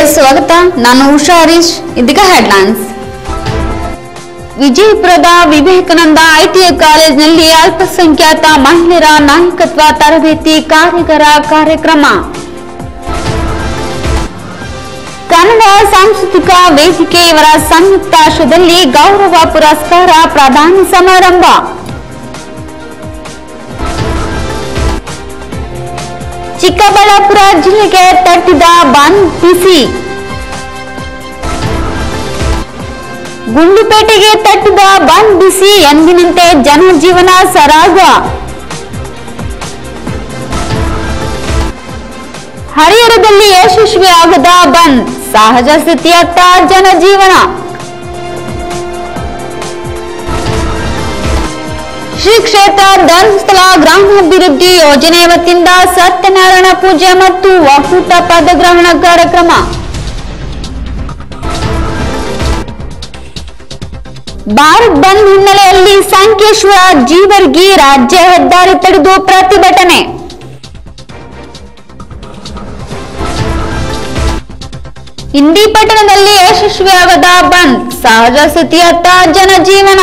ಸ್ವಾಗತ ನಾನು ಉಷಾ ಹರೀಶ್ ಇದೀಗ ಹೆಡ್ಲೈನ್ಸ್ ವಿಜಯಪುರದ ವಿವೇಕಾನಂದ ಐಟಿಐ ಕಾಲೇಜಿನಲ್ಲಿ ಅಲ್ಪಸಂಖ್ಯಾತ ಮಹಿಳೆಯರ ನಾಯಕತ್ವ ತರಬೇತಿ ಕಾರ್ಯಾಗಾರ ಕಾರ್ಯಕ್ರಮ ಕನ್ನಡ ಸಾಂಸ್ಕೃತಿಕ ವೇದಿಕೆ ಇವರ ಸಂಯುಕ್ತಾಶ್ರದಲ್ಲಿ ಗೌರವ ಪುರಸ್ಕಾರ ಪ್ರದಾನ ಸಮಾರಂಭ ಚಿಕ್ಕಬಳ್ಳಾಪುರ ಜಿಲ್ಲೆಗೆ ತಟ್ಟಿದ ಬಂದ್ ಬಿಸಿ ಗುಂಡ್ಲುಪೇಟೆಗೆ ತಟ್ಟಿದ ಬಂದ್ ಬಿಸಿ ಎಂದಿನಂತೆ ಜನಜೀವನ ಸರಾಗ ಹರಿಹರದಲ್ಲಿ ಯಶಸ್ವಿ ಆಗದ ಬಂದ್ ಸಹಜ ಸ್ಥಿತಿಯತ್ತ ಜನಜೀವನ ಶ್ರೀ ಕ್ಷೇತ್ರ ಧರ್ಮಸ್ಥಳ ಗ್ರಾಮಾಭಿವೃದ್ಧಿ ಯೋಜನೆ ವತಿಯಿಂದ ಸತ್ಯನಾರಾಯಣ ಪೂಜೆ ಮತ್ತು ಒಕ್ಕೂಟ ಪದಗ್ರಹಣ ಕಾರ್ಯಕ್ರಮ ಭಾರತ್ ಬಂದ್ ಹಿನ್ನೆಲೆಯಲ್ಲಿ ಸಂಕೇಶ್ವರ ಜೀವರ್ಗಿ ರಾಜ್ಯ ಹೆದ್ದಾರಿ ತಡೆದು ಪ್ರತಿಭಟನೆ ಇಂಡಿ ಪಟ್ಟಣದಲ್ಲಿ ಯಶಸ್ವಿಯಾಗದ ಬಂದ್ ಸಹಜ ಸ್ಥಿತಿಯತ್ತ ಜನಜೀವನ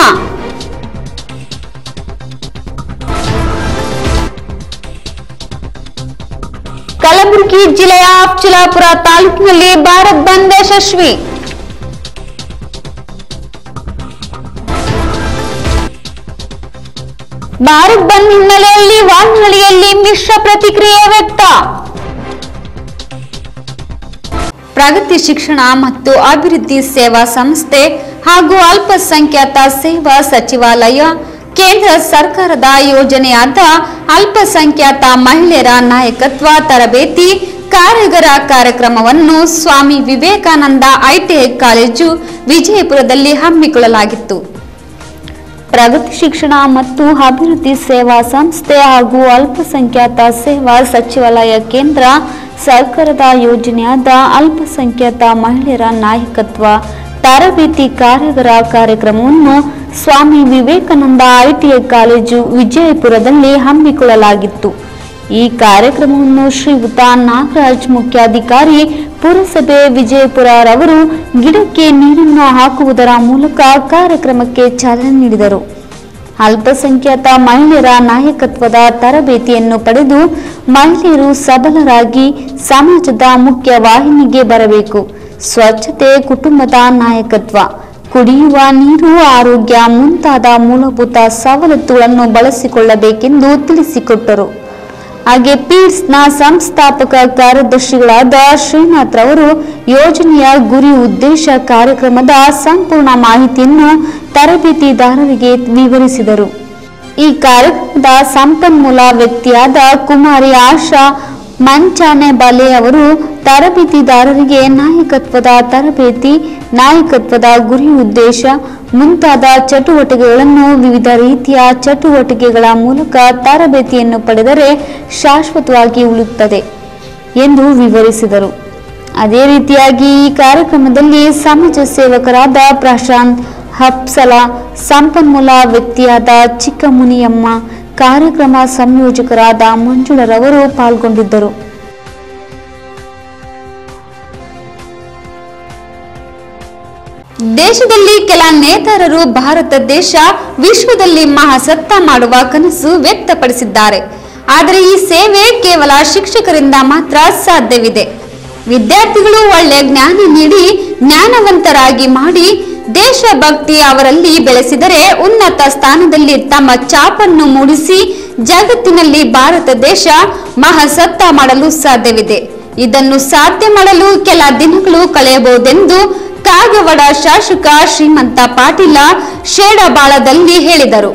ಕಲಬುರಗಿ ಜಿಲ್ಲೆಯ ಅಫ್ಜಲಾಪುರ ತಾಲೂಕಿನಲ್ಲಿ ಭಾರತ್ ಬಂದ್ ಯಶಸ್ವಿ ಭಾರತ್ ಬಂದ್ ಹಿನ್ನೆಲೆಯಲ್ಲಿ ವಾಲ್ನಹಳ್ಳಿಯಲ್ಲಿ ಮಿಶ್ರ ಪ್ರತಿಕ್ರಿಯೆ ವ್ಯಕ್ತ ಪ್ರಗತಿ ಶಿಕ್ಷಣ ಮತ್ತು ಅಭಿವೃದ್ಧಿ ಸೇವಾ ಸಂಸ್ಥೆ ಹಾಗೂ ಅಲ್ಪಸಂಖ್ಯಾತ ಸೇವಾ ಸಚಿವಾಲಯ ಕೇಂದ್ರ ಸರ್ಕಾರದ ಯೋಜನೆಯಾದ ಅಲ್ಪಸಂಖ್ಯಾತ ಮಹಿಳೆಯರ ನಾಯಕತ್ವ ತರಬೇತಿ ಕಾರ್ಯಾಗಾರ ಕಾರ್ಯಕ್ರಮವನ್ನು ಸ್ವಾಮಿ ವಿವೇಕಾನಂದ ಐಟಿಐ ಕಾಲೇಜು ವಿಜಯಪುರದಲ್ಲಿ ಹಮ್ಮಿಕೊಳ್ಳಲಾಗಿತ್ತು ಪ್ರಗತಿ ಶಿಕ್ಷಣ ಮತ್ತು ಅಭಿವೃದ್ಧಿ ಸೇವಾ ಸಂಸ್ಥೆ ಹಾಗೂ ಅಲ್ಪಸಂಖ್ಯಾತ ಸೇವಾ ಸಚಿವಾಲಯ ಕೇಂದ್ರ ಸರ್ಕಾರದ ಯೋಜನೆಯಾದ ಅಲ್ಪಸಂಖ್ಯಾತ ಮಹಿಳೆಯರ ನಾಯಕತ್ವ ತರಬೇತಿ ಕಾರ್ಯಾಗಾರ ಕಾರ್ಯಕ್ರಮವನ್ನು ಸ್ವಾಮಿ ವಿವೇಕಾನಂದ ಐಟಿಐ ಕಾಲೇಜು ವಿಜಯಪುರದಲ್ಲಿ ಹಮ್ಮಿಕೊಳ್ಳಲಾಗಿತ್ತು ಈ ಕಾರ್ಯಕ್ರಮವನ್ನು ಶ್ರೀಯುತ ನಾಗರಾಜ್ ಮುಖ್ಯಾಧಿಕಾರಿ ಪುರಸಭೆ ವಿಜಯಪುರ ರವರು ಗಿಡಕ್ಕೆ ನೀರನ್ನು ಹಾಕುವುದರ ಮೂಲಕ ಕಾರ್ಯಕ್ರಮಕ್ಕೆ ಚಾಲನೆ ನೀಡಿದರು ಅಲ್ಪಸಂಖ್ಯಾತ ಮಹಿಳೆಯರ ನಾಯಕತ್ವದ ತರಬೇತಿಯನ್ನು ಪಡೆದು ಮಹಿಳೆಯರು ಸಬಲರಾಗಿ ಸಮಾಜದ ಮುಖ್ಯ ವಾಹಿನಿಗೆ ಬರಬೇಕು ಸ್ವಚ್ಛತೆ ಕುಟುಂಬದ ನಾಯಕತ್ವ ಕುಡಿಯುವ ನೀರು ಆರೋಗ್ಯ ಮುಂತಾದ ಮೂಲಭೂತ ಸವಲತ್ತುಗಳನ್ನು ಬಳಸಿಕೊಳ್ಳಬೇಕೆಂದು ತಿಳಿಸಿಕೊಟ್ಟರು ಹಾಗೆ ಪೀಡ್ಸ್ನ ಸಂಸ್ಥಾಪಕ ಕಾರ್ಯದರ್ಶಿಗಳಾದ ಶ್ರೀನಾಥ್ ರವರು ಯೋಜನೆಯ ಗುರಿ ಉದ್ದೇಶ ಕಾರ್ಯಕ್ರಮದ ಸಂಪೂರ್ಣ ಮಾಹಿತಿಯನ್ನು ತರಬೇತಿದಾರರಿಗೆ ವಿವರಿಸಿದರು ಈ ಕಾರ್ಯಕ್ರಮದ ಸಂಪನ್ಮೂಲ ವ್ಯಕ್ತಿಯಾದ ಕುಮಾರಿ ಆಶಾ ಮಂಚಾನೆ ಬಲೆ ಅವರು ತರಬೇತಿದಾರರಿಗೆ ನಾಯಕತ್ವದ ತರಬೇತಿ ನಾಯಕತ್ವದ ಗುರಿ ಉದ್ದೇಶ ಮುಂತಾದ ಚಟುವಟಿಕೆಗಳನ್ನು ವಿವಿಧ ರೀತಿಯ ಚಟುವಟಿಕೆಗಳ ಮೂಲಕ ತರಬೇತಿಯನ್ನು ಪಡೆದರೆ ಶಾಶ್ವತವಾಗಿ ಉಳಿಯುತ್ತದೆ ಎಂದು ವಿವರಿಸಿದರು ಅದೇ ರೀತಿಯಾಗಿ ಈ ಕಾರ್ಯಕ್ರಮದಲ್ಲಿ ಸಮಾಜ ಸೇವಕರಾದ ಪ್ರಶಾಂತ್ ಹಪ್ಸಲ ಸಂಪನ್ಮೂಲ ವ್ಯಕ್ತಿಯಾದ ಚಿಕ್ಕಮುನಿಯಮ್ಮ ಕಾರ್ಯಕ್ರಮ ಸಂಯೋಜಕರಾದ ಮಂಜುಳರವರು ಪಾಲ್ಗೊಂಡಿದ್ದರು ದೇಶದಲ್ಲಿ ಕೆಲ ನೇತಾರರು ಭಾರತ ದೇಶ ವಿಶ್ವದಲ್ಲಿ ಮಹಾಸತ್ತ ಮಾಡುವ ಕನಸು ವ್ಯಕ್ತಪಡಿಸಿದ್ದಾರೆ ಆದರೆ ಈ ಸೇವೆ ಕೇವಲ ಶಿಕ್ಷಕರಿಂದ ಮಾತ್ರ ಸಾಧ್ಯವಿದೆ ವಿದ್ಯಾರ್ಥಿಗಳು ಒಳ್ಳೆಯ ಜ್ಞಾನ ನೀಡಿ ಜ್ಞಾನವಂತರಾಗಿ ಮಾಡಿ ದೇಶಭಕ್ತಿ ಅವರಲ್ಲಿ ಬೆಳೆಸಿದರೆ ಉನ್ನತ ಸ್ಥಾನದಲ್ಲಿ ತಮ್ಮ ಚಾಪನ್ನು ಮೂಡಿಸಿ ಜಗತ್ತಿನಲ್ಲಿ ಭಾರತ ದೇಶ ಮಹಾಸತ್ತ ಮಾಡಲು ಸಾಧ್ಯವಿದೆ ಇದನ್ನು ಸಾಧ್ಯ ಮಾಡಲು ಕೆಲ ದಿನಗಳು ಕಳೆಯಬಹುದೆಂದು ಕಾಗವಾಡ ಶಾಸಕ ಶ್ರೀಮಂತ ಪಾಟೀಲ ಶೇಡಬಾಳದಲ್ಲಿ ಹೇಳಿದರು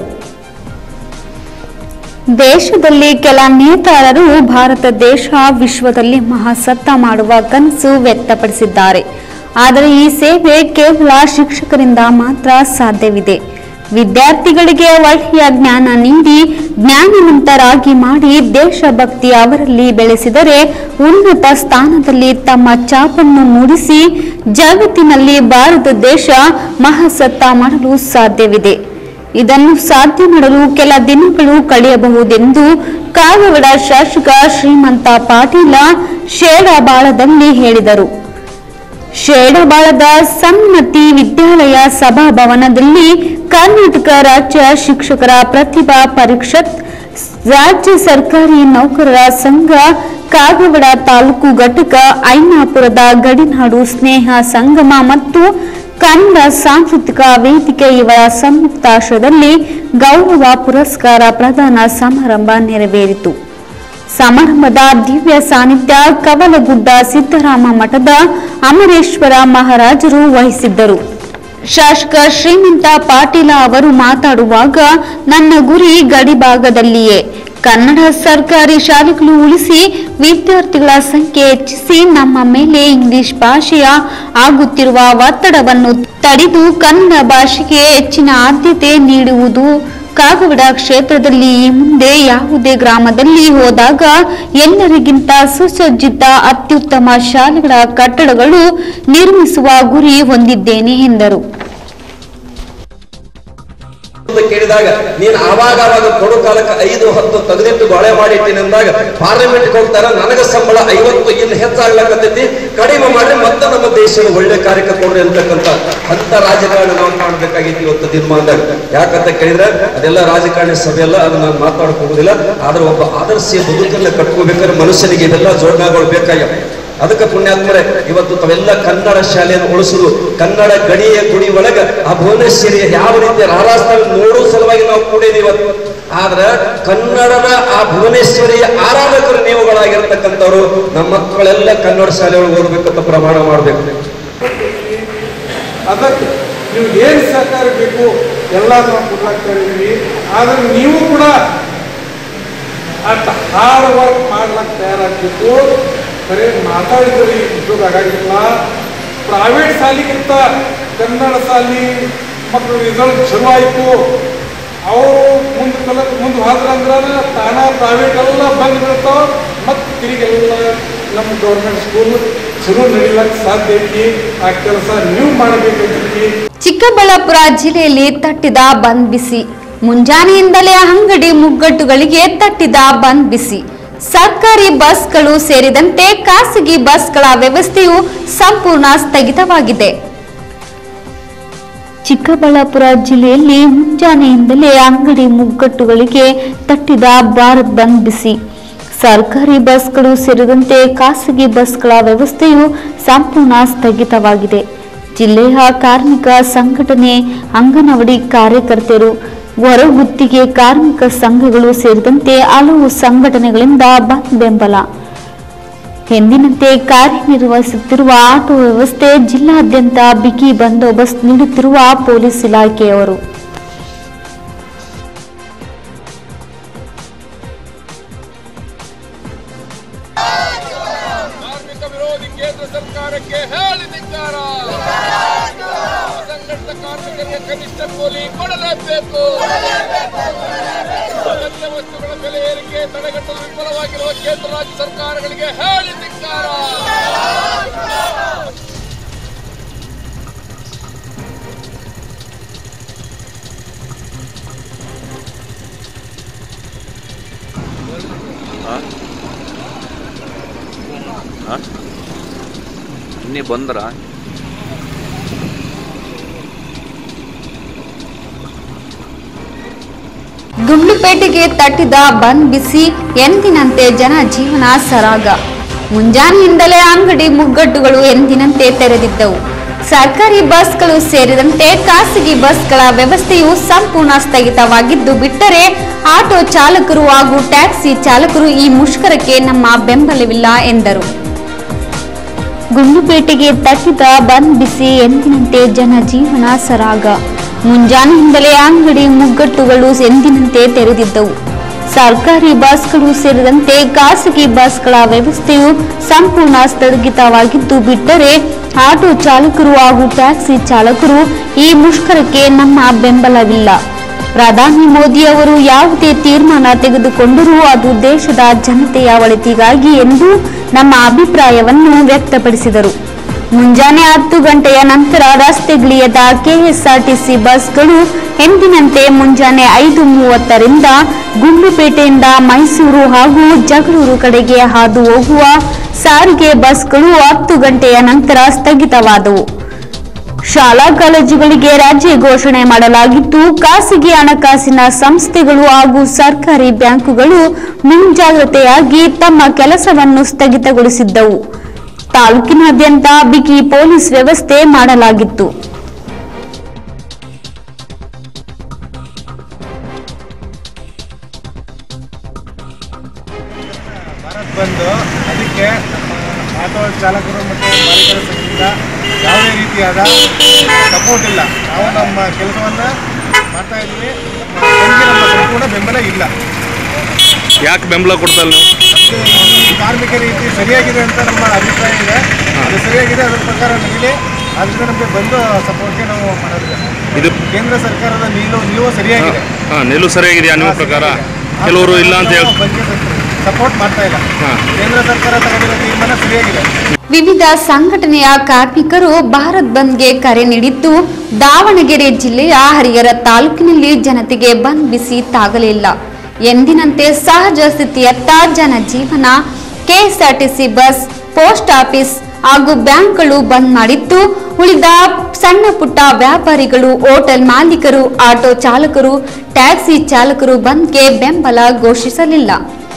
ದೇಶದಲ್ಲಿ ಕೆಲ ನೇತಾರರು ಭಾರತ ದೇಶ ವಿಶ್ವದಲ್ಲಿ ಮಹಾಸತ್ತ ಮಾಡುವ ಕನಸು ವ್ಯಕ್ತಪಡಿಸಿದ್ದಾರೆ ಆದರೆ ಈ ಸೇವೆ ಕೇವಲ ಶಿಕ್ಷಕರಿಂದ ಮಾತ್ರ ಸಾಧ್ಯವಿದೆ ವಿದ್ಯಾರ್ಥಿಗಳಿಗೆ ಒಳ್ಳೆಯ ಜ್ಞಾನ ನೀಡಿ ಜ್ಞಾನವಂತರಾಗಿ ಮಾಡಿ ದೇಶಭಕ್ತಿ ಅವರಲ್ಲಿ ಬೆಳೆಸಿದರೆ ಉನ್ನತ ಸ್ಥಾನದಲ್ಲಿ ತಮ್ಮ ಚಾಪನ್ನು ಮೂಡಿಸಿ ಜಗತ್ತಿನಲ್ಲಿ ಭಾರತ ದೇಶ ಮಹಾಸತ್ತ ಮಾಡಲು ಸಾಧ್ಯವಿದೆ ಇದನ್ನು ಸಾಧ್ಯ ಮಾಡಲು ಕೆಲ ದಿನಗಳು ಕಳೆಯಬಹುದೆಂದು ಕಾಗವಾಡ ಶಾಸಕ ಶ್ರೀಮಂತ ಪಾಟೀಲ ಶೇಡಬಾಳದಲ್ಲಿ ಹೇಳಿದರು ಶೇಡಬಾಳದ ಸನ್ನತಿ ವಿದ್ಯಾಲಯ ಸಭಾಭವನದಲ್ಲಿ ಕರ್ನಾಟಕ ರಾಜ್ಯ ಶಿಕ್ಷಕರ ಪ್ರತಿಭಾ ಪರಿಷತ್ ರಾಜ್ಯ ಸರ್ಕಾರಿ ನೌಕರರ ಸಂಘ ಕಾಗವಾಡ ತಾಲೂಕು ಘಟಕ ಐನಾಪುರದ ಗಡಿನಾಡು ಸ್ನೇಹ ಸಂಗಮ ಮತ್ತು ಕನ್ನಡ ಸಾಂಸ್ಕೃತಿಕ ವೇದಿಕೆ ಇವರ ಸಂಯುಕ್ತಾಶ್ರಯದಲ್ಲಿ ಗೌರವ ಪುರಸ್ಕಾರ ಪ್ರದಾನ ಸಮಾರಂಭ ನೆರವೇರಿತು ಸಮಾರಂಭದ ದಿವ್ಯ ಸಾನ್ನಿಧ್ಯ ಕವಲಗುಡ್ಡ ಸಿದ್ದರಾಮ ಮಠದ ಅಮರೇಶ್ವರ ಮಹಾರಾಜರು ವಹಿಸಿದ್ದರು ಶಾಸಕ ಶ್ರೀಮಂತ ಪಾಟೀಲ ಅವರು ಮಾತಾಡುವಾಗ ನನ್ನ ಗುರಿ ಗಡಿಭಾಗದಲ್ಲಿಯೇ ಕನ್ನಡ ಸರ್ಕಾರಿ ಶಾಲೆಗಳು ಉಳಿಸಿ ವಿದ್ಯಾರ್ಥಿಗಳ ಸಂಖ್ಯೆ ಹೆಚ್ಚಿಸಿ ನಮ್ಮ ಮೇಲೆ ಇಂಗ್ಲಿಷ್ ಭಾಷೆಯ ಆಗುತ್ತಿರುವ ಒತ್ತಡವನ್ನು ತಡೆದು ಕನ್ನಡ ಭಾಷೆಗೆ ಹೆಚ್ಚಿನ ಆದ್ಯತೆ ನೀಡುವುದು ಕಾಗವಾಡ ಕ್ಷೇತ್ರದಲ್ಲಿ ಈ ಮುಂದೆ ಯಾವುದೇ ಗ್ರಾಮದಲ್ಲಿ ಹೋದಾಗ ಎಲ್ಲರಿಗಿಂತ ಸುಸಜ್ಜಿತ ಅತ್ಯುತ್ತಮ ಶಾಲೆಗಳ ಕಟ್ಟಡಗಳು ನಿರ್ಮಿಸುವ ಗುರಿ ಹೊಂದಿದ್ದೇನೆ ಎಂದರು ಅಂತ ಕೇಳಿದಾಗ ನೀನು ಆವಾಗ ಆವಾಗ ಕೊಡು ಕಾಲಕ್ಕೆ ಐದು ಹತ್ತು ತೆಗೆದಿಟ್ಟು ಗೊಳೆ ಮಾಡಿಟ್ಟಿನಿ ಅಂದಾಗ ಪಾರ್ಲಿಮೆಂಟ್ ಹೋಗ್ತಾರ ನನಗ ಸಂಬಳ ಐವತ್ತು ಇನ್ನು ಹೆಚ್ಚಾಗ್ಲಕತ್ತೈತಿ ಕಡಿಮೆ ಮಾಡಿ ಮತ್ತೆ ನಮ್ಮ ದೇಶದ ಒಳ್ಳೆ ಕಾರ್ಯಕ್ಕೆ ಕೊಡ್ರಿ ಅಂತಕ್ಕಂಥ ಅಂತ ರಾಜಕಾರಣ ನಾವು ಕಾಣಬೇಕಾಗಿತ್ತು ಇವತ್ತು ತೀರ್ಮಾನದಾಗ ಯಾಕಂತ ಕೇಳಿದ್ರೆ ಅದೆಲ್ಲ ರಾಜಕಾರಣಿ ಸಭೆ ಅಲ್ಲ ಅದನ್ನ ನಾನು ಮಾತಾಡಕ್ ಹೋಗುದಿಲ್ಲ ಆದ್ರೆ ಒಬ್ಬ ಆದರ್ಶ ಬದುಕನ್ನ ಕಟ್ಕೋಬೇಕಾದ್ರೆ ಮನುಷ್ಯನಿಗೆ ಇದೆಲ್ಲ ಜೋಡಣೆಗಳು ಬೇಕಾಗ್ಯಾವ ಅದಕ್ಕೆ ಪುಣ್ಯಾತ್ಮರೆ ಇವತ್ತು ತಾವೆಲ್ಲ ಕನ್ನಡ ಶಾಲೆಯನ್ನು ಉಳಿಸುದು ಕನ್ನಡ ಗಡಿಯ ಗುಡಿ ಒಳಗ ಆ ಭುವನೇಶ್ವರಿಯ ಯಾವ ರೀತಿ ರಾರಾಸ್ತಾನ ನೋಡೋ ಸಲುವಾಗಿ ನಾವು ಕೂಡೀವಿ ಇವತ್ತು ಆದ್ರ ಕನ್ನಡದ ಆ ಭುವನೇಶ್ವರಿಯ ಆರಾಧಕರು ನೀವುಗಳಾಗಿರ್ತಕ್ಕಂಥವ್ರು ನಮ್ಮ ಮಕ್ಕಳೆಲ್ಲ ಕನ್ನಡ ಶಾಲೆ ಒಳಗೆ ಓದ್ಬೇಕಂತ ಪ್ರಮಾಣ ಮಾಡ್ಬೇಕು ಅದಕ್ಕೆ ನೀವು ಏನು ಸಹಕಾರ ಬೇಕು ಎಲ್ಲ ನಾವು ಕೊಡ್ಲಾಗ್ತಾ ಇದ್ದೀವಿ ಆದರೆ ನೀವು ಕೂಡ ಅಟ್ ಹಾರ್ಡ್ ವರ್ಕ್ ಮಾಡ್ಲಿಕ್ಕೆ ತಯಾರಾಗಬೇಕು ಬರೀ ಮಾತಾಡಿದ್ರೆ ಉದ್ಯೋಗ ಆಗಾಗಿಲ್ಲ ಪ್ರೈವೇಟ್ ಶಾಲೆಗಿಂತ ಕನ್ನಡ ಶಾಲೆ ಮಕ್ಕಳು ರಿಸಲ್ಟ್ ಚಲೋ ಆಯಿತು ಅವರು ಮುಂದೆ ಕಲ ಮುಂದೆ ಹೋದ್ರಂದ್ರೆ ತಾನ ಪ್ರೈವೇಟ್ ಎಲ್ಲ ಬಂದು ಬೀಳ್ತಾವ ಮತ್ತು ತಿರುಗೆಲ್ಲ ನಮ್ಮ ಗೌರ್ಮೆಂಟ್ ಸ್ಕೂಲ್ ಚಲೋ ನಡಿಲಕ್ಕೆ ಸಾಧ್ಯ ಐತಿ ಆ ಕೆಲಸ ನೀವು ಮಾಡಬೇಕೈತಿ ಚಿಕ್ಕಬಳ್ಳಾಪುರ ಜಿಲ್ಲೆಯಲ್ಲಿ ತಟ್ಟಿದ ಬಂದ್ ಬಿಸಿ ಮುಂಜಾನೆಯಿಂದಲೇ ಅಂಗಡಿ ಮುಗ್ಗಟ್ಟುಗಳಿಗೆ ತಟ್ಟಿದ ಬಂದ್ ಬಿಸಿ ಸರ್ಕಾರಿ ಬಸ್ಗಳು ಸೇರಿದಂತೆ ಖಾಸಗಿ ಬಸ್ಗಳ ವ್ಯವಸ್ಥೆಯು ಸಂಪೂರ್ಣ ಸ್ಥಗಿತವಾಗಿದೆ ಚಿಕ್ಕಬಳ್ಳಾಪುರ ಜಿಲ್ಲೆಯಲ್ಲಿ ಮುಂಜಾನೆಯಿಂದಲೇ ಅಂಗಡಿ ಮುಗ್ಗಟ್ಟುಗಳಿಗೆ ತಟ್ಟಿದ ಭಾರತ್ ಬಂದ್ ಬಿಸಿ ಸರ್ಕಾರಿ ಬಸ್ಗಳು ಸೇರಿದಂತೆ ಖಾಸಗಿ ಬಸ್ಗಳ ವ್ಯವಸ್ಥೆಯು ಸಂಪೂರ್ಣ ಸ್ಥಗಿತವಾಗಿದೆ ಜಿಲ್ಲೆಯ ಕಾರ್ಮಿಕ ಸಂಘಟನೆ ಅಂಗನವಾಡಿ ಕಾರ್ಯಕರ್ತರು ಹೊರಗುತ್ತಿಗೆ ಕಾರ್ಮಿಕ ಸಂಘಗಳು ಸೇರಿದಂತೆ ಹಲವು ಸಂಘಟನೆಗಳಿಂದ ಬಂದ್ ಬೆಂಬಲ ಎಂದಿನಂತೆ ಕಾರ್ಯನಿರ್ವಹಿಸುತ್ತಿರುವ ಆಟೋ ವ್ಯವಸ್ಥೆ ಜಿಲ್ಲಾದ್ಯಂತ ಬಿಗಿ ಬಂದೋಬಸ್ತ್ ನೀಡುತ್ತಿರುವ ಪೊಲೀಸ್ ಇಲಾಖೆಯವರು ಕಾರ್ಮಿಕ ವಿರೋಧಿ ಕೇಂದ್ರ ಸರ್ಕಾರಕ್ಕೆ ಹೇಳಿ ಧಿಕ್ಕಾರ ಅಸಂಘಟಿತ ಕಾರ್ಮಿಕರಿಗೆ ಕನಿಷ್ಠ ಕೂಲಿ ಕೊಡಲೇಬೇಕು ಅಗತ್ಯ ವಸ್ತುಗಳ ಬೆಲೆ ಏರಿಕೆ ತಡೆಗಟ್ಟಲು ವಿಫಲವಾಗಿರುವ ಕೇಂದ್ರ ರಾಜ್ಯ ಸರ್ಕಾರಗಳಿಗೆ ಹೇಳಿ ಧಿಕ್ಕಾರ ಇನ್ನೇ ಬಂದ್ರ ಗುಂಡ್ಲುಪೇಟೆಗೆ ತಟ್ಟಿದ ಬಂದ್ ಬಿಸಿ ಎಂದಿನಂತೆ ಜನ ಜೀವನ ಸರಾಗ ಮುಂಜಾನೆಯಿಂದಲೇ ಅಂಗಡಿ ಮುಗ್ಗಟ್ಟುಗಳು ಎಂದಿನಂತೆ ತೆರೆದಿದ್ದವು ಸರ್ಕಾರಿ ಬಸ್ಗಳು ಸೇರಿದಂತೆ ಖಾಸಗಿ ಬಸ್ಗಳ ವ್ಯವಸ್ಥೆಯು ಸಂಪೂರ್ಣ ಸ್ಥಗಿತವಾಗಿದ್ದು ಬಿಟ್ಟರೆ ಆಟೋ ಚಾಲಕರು ಹಾಗೂ ಟ್ಯಾಕ್ಸಿ ಚಾಲಕರು ಈ ಮುಷ್ಕರಕ್ಕೆ ನಮ್ಮ ಬೆಂಬಲವಿಲ್ಲ ಎಂದರು ಗುಂಡ್ಲುಪೇಟೆಗೆ ತಟ್ಟಿದ ಬಂದ್ ಬಿಸಿ ಎಂದಿನಂತೆ ಜನ ಜೀವನ ಸರಾಗ ಮುಂಜಾನೆಯಿಂದಲೇ ಅಂಗಡಿ ಮುಗ್ಗಟ್ಟುಗಳು ಎಂದಿನಂತೆ ತೆರೆದಿದ್ದವು ಸರ್ಕಾರಿ ಬಸ್ಗಳು ಸೇರಿದಂತೆ ಖಾಸಗಿ ಬಸ್ಗಳ ವ್ಯವಸ್ಥೆಯು ಸಂಪೂರ್ಣ ಸ್ಥಗಿತವಾಗಿದ್ದು ಬಿಟ್ಟರೆ ಆಟೋ ಚಾಲಕರು ಹಾಗೂ ಟ್ಯಾಕ್ಸಿ ಚಾಲಕರು ಈ ಮುಷ್ಕರಕ್ಕೆ ನಮ್ಮ ಬೆಂಬಲವಿಲ್ಲ ಪ್ರಧಾನಿ ಮೋದಿ ಅವರು ಯಾವುದೇ ತೀರ್ಮಾನ ತೆಗೆದುಕೊಂಡರೂ ಅದು ದೇಶದ ಜನತೆಯ ಒಳಿತಿಗಾಗಿ ಎಂದು ನಮ್ಮ ಅಭಿಪ್ರಾಯವನ್ನು ವ್ಯಕ್ತಪಡಿಸಿದರು ಮುಂಜಾನೆ ಹತ್ತು ಗಂಟೆಯ ನಂತರ ರಸ್ತೆಗಿಳಿಯದ ಕೆಎಸ್ಆರ್ಟಿಸಿ ಬಸ್ಗಳು ಎಂದಿನಂತೆ ಮುಂಜಾನೆ ಐದು ಮೂವತ್ತರಿಂದ ಗುಂಡ್ಲುಪೇಟೆಯಿಂದ ಮೈಸೂರು ಹಾಗೂ ಜಗಳೂರು ಕಡೆಗೆ ಹಾದು ಹೋಗುವ ಸಾರಿಗೆ ಬಸ್ಗಳು ಹತ್ತು ಗಂಟೆಯ ನಂತರ ಸ್ಥಗಿತವಾದವು ಶಾಲಾ ಕಾಲೇಜುಗಳಿಗೆ ರಜೆ ಘೋಷಣೆ ಮಾಡಲಾಗಿದ್ದು ಖಾಸಗಿ ಹಣಕಾಸಿನ ಸಂಸ್ಥೆಗಳು ಹಾಗೂ ಸರ್ಕಾರಿ ಬ್ಯಾಂಕುಗಳು ಮುಂಜಾಗ್ರತೆಯಾಗಿ ತಮ್ಮ ಕೆಲಸವನ್ನು ಸ್ಥಗಿತಗೊಳಿಸಿದ್ದವು ತಾಲೂಕಿನಾದ್ಯಂತ ಬಿಗಿ ಪೊಲೀಸ್ ವ್ಯವಸ್ಥೆ ಮಾಡಲಾಗಿತ್ತು ಭಾರತ್ ಬಂದು ಅದಕ್ಕೆ ನಮ್ಮ ಆಟೋ ಚಾಲಕರು ಮತ್ತು ಮಾಲೀಕರ ಸಂಘದಿಂದ ಯಾವುದೇ ರೀತಿಯಾದ ಸಪೋರ್ಟ್ ಇಲ್ಲ ನಾವು ನಮ್ಮ ಕೆಲಸವನ್ನು ಮಾಡ್ತಾ ಇದ್ದೀವಿ ನಮಗೆ ನಮ್ಮ ಸಂಪೂರ್ಣ ಬೆಂಬಲ ಇಲ್ಲ ಯಾಕೆ ಬೆಂಬಲ ಕೊಡ್ತಾ ಇಲ್ಲ ನೀವು ಈ ಕಾರ್ಮಿಕ ರೀತಿ ಸರಿಯಾಗಿದೆ ಅಂತ ನಮ್ಮ ಅಭಿಪ್ರಾಯ ಇದೆ ಅದು ಸರಿಯಾಗಿದೆ ಅದರ ಪ್ರಕಾರ ನಡೀಲಿ ಅದರಿಂದ ನಮಗೆ ಬಂದು ಸಪೋರ್ಟ್ಗೆ ನಾವು ಮಾಡೋದಿಲ್ಲ ಇದು ಕೇಂದ್ರ ಸರ್ಕಾರದ ನಿಲುವು ನಿಲುವು ಸರಿಯಾಗಿದೆ ಹಾಂ ನಿಲ್ಲು ಸರಿಯಾಗಿದೆಯಾ ನಿಮ್ಮ ಪ್ರಕಾರ ಕೆಲವರು ಇಲ್ಲ ಅಂತ ಹೇಳಿ ಸಪೋರ್ಟ್ ಮಾಡ್ತಾ ಇಲ್ಲ ಹಾ. ಕೇಂದ್ರ ಸರ್ಕಾರ ತಗೊಂಡಿರೋ ತೀರ್ಮಾನ ಸರಿಯಾಗಿದೆ ವಿವಿಧ ಸಂಘಟನೆಯ ಕಾರ್ಮಿಕರು ಭಾರತ್ ಬಂದ್ಗೆ ಕರೆ ನೀಡಿದ್ದು ದಾವಣಗೆರೆ ಜಿಲ್ಲೆಯ ಹರಿಹರ ತಾಲೂಕಿನಲ್ಲಿ ಜನತೆಗೆ ಬಂದ್ ಬಿಸಿ ತಾಗಲಿಲ್ಲ ಎಂದಿನಂತೆ ಸಹಜ ಸ್ಥಿತಿಯತ್ತ ಜನಜೀವನ ಕೆಎಸ್ಆರ್ಟಿಸಿ ಬಸ್ ಪೋಸ್ಟ್ ಆಫೀಸ್ ಹಾಗೂ ಬ್ಯಾಂಕ್ಗಳು ಬಂದ್ ಮಾಡಿದ್ದು ಉಳಿದ ಸಣ್ಣ ಪುಟ್ಟ ವ್ಯಾಪಾರಿಗಳು ಹೋಟೆಲ್ ಮಾಲೀಕರು ಆಟೋ ಚಾಲಕರು ಟ್ಯಾಕ್ಸಿ ಚಾಲಕರು ಬಂದ್ಗೆ ಬೆಂಬಲ ಘೋಷಿಸಲಿಲ್ಲ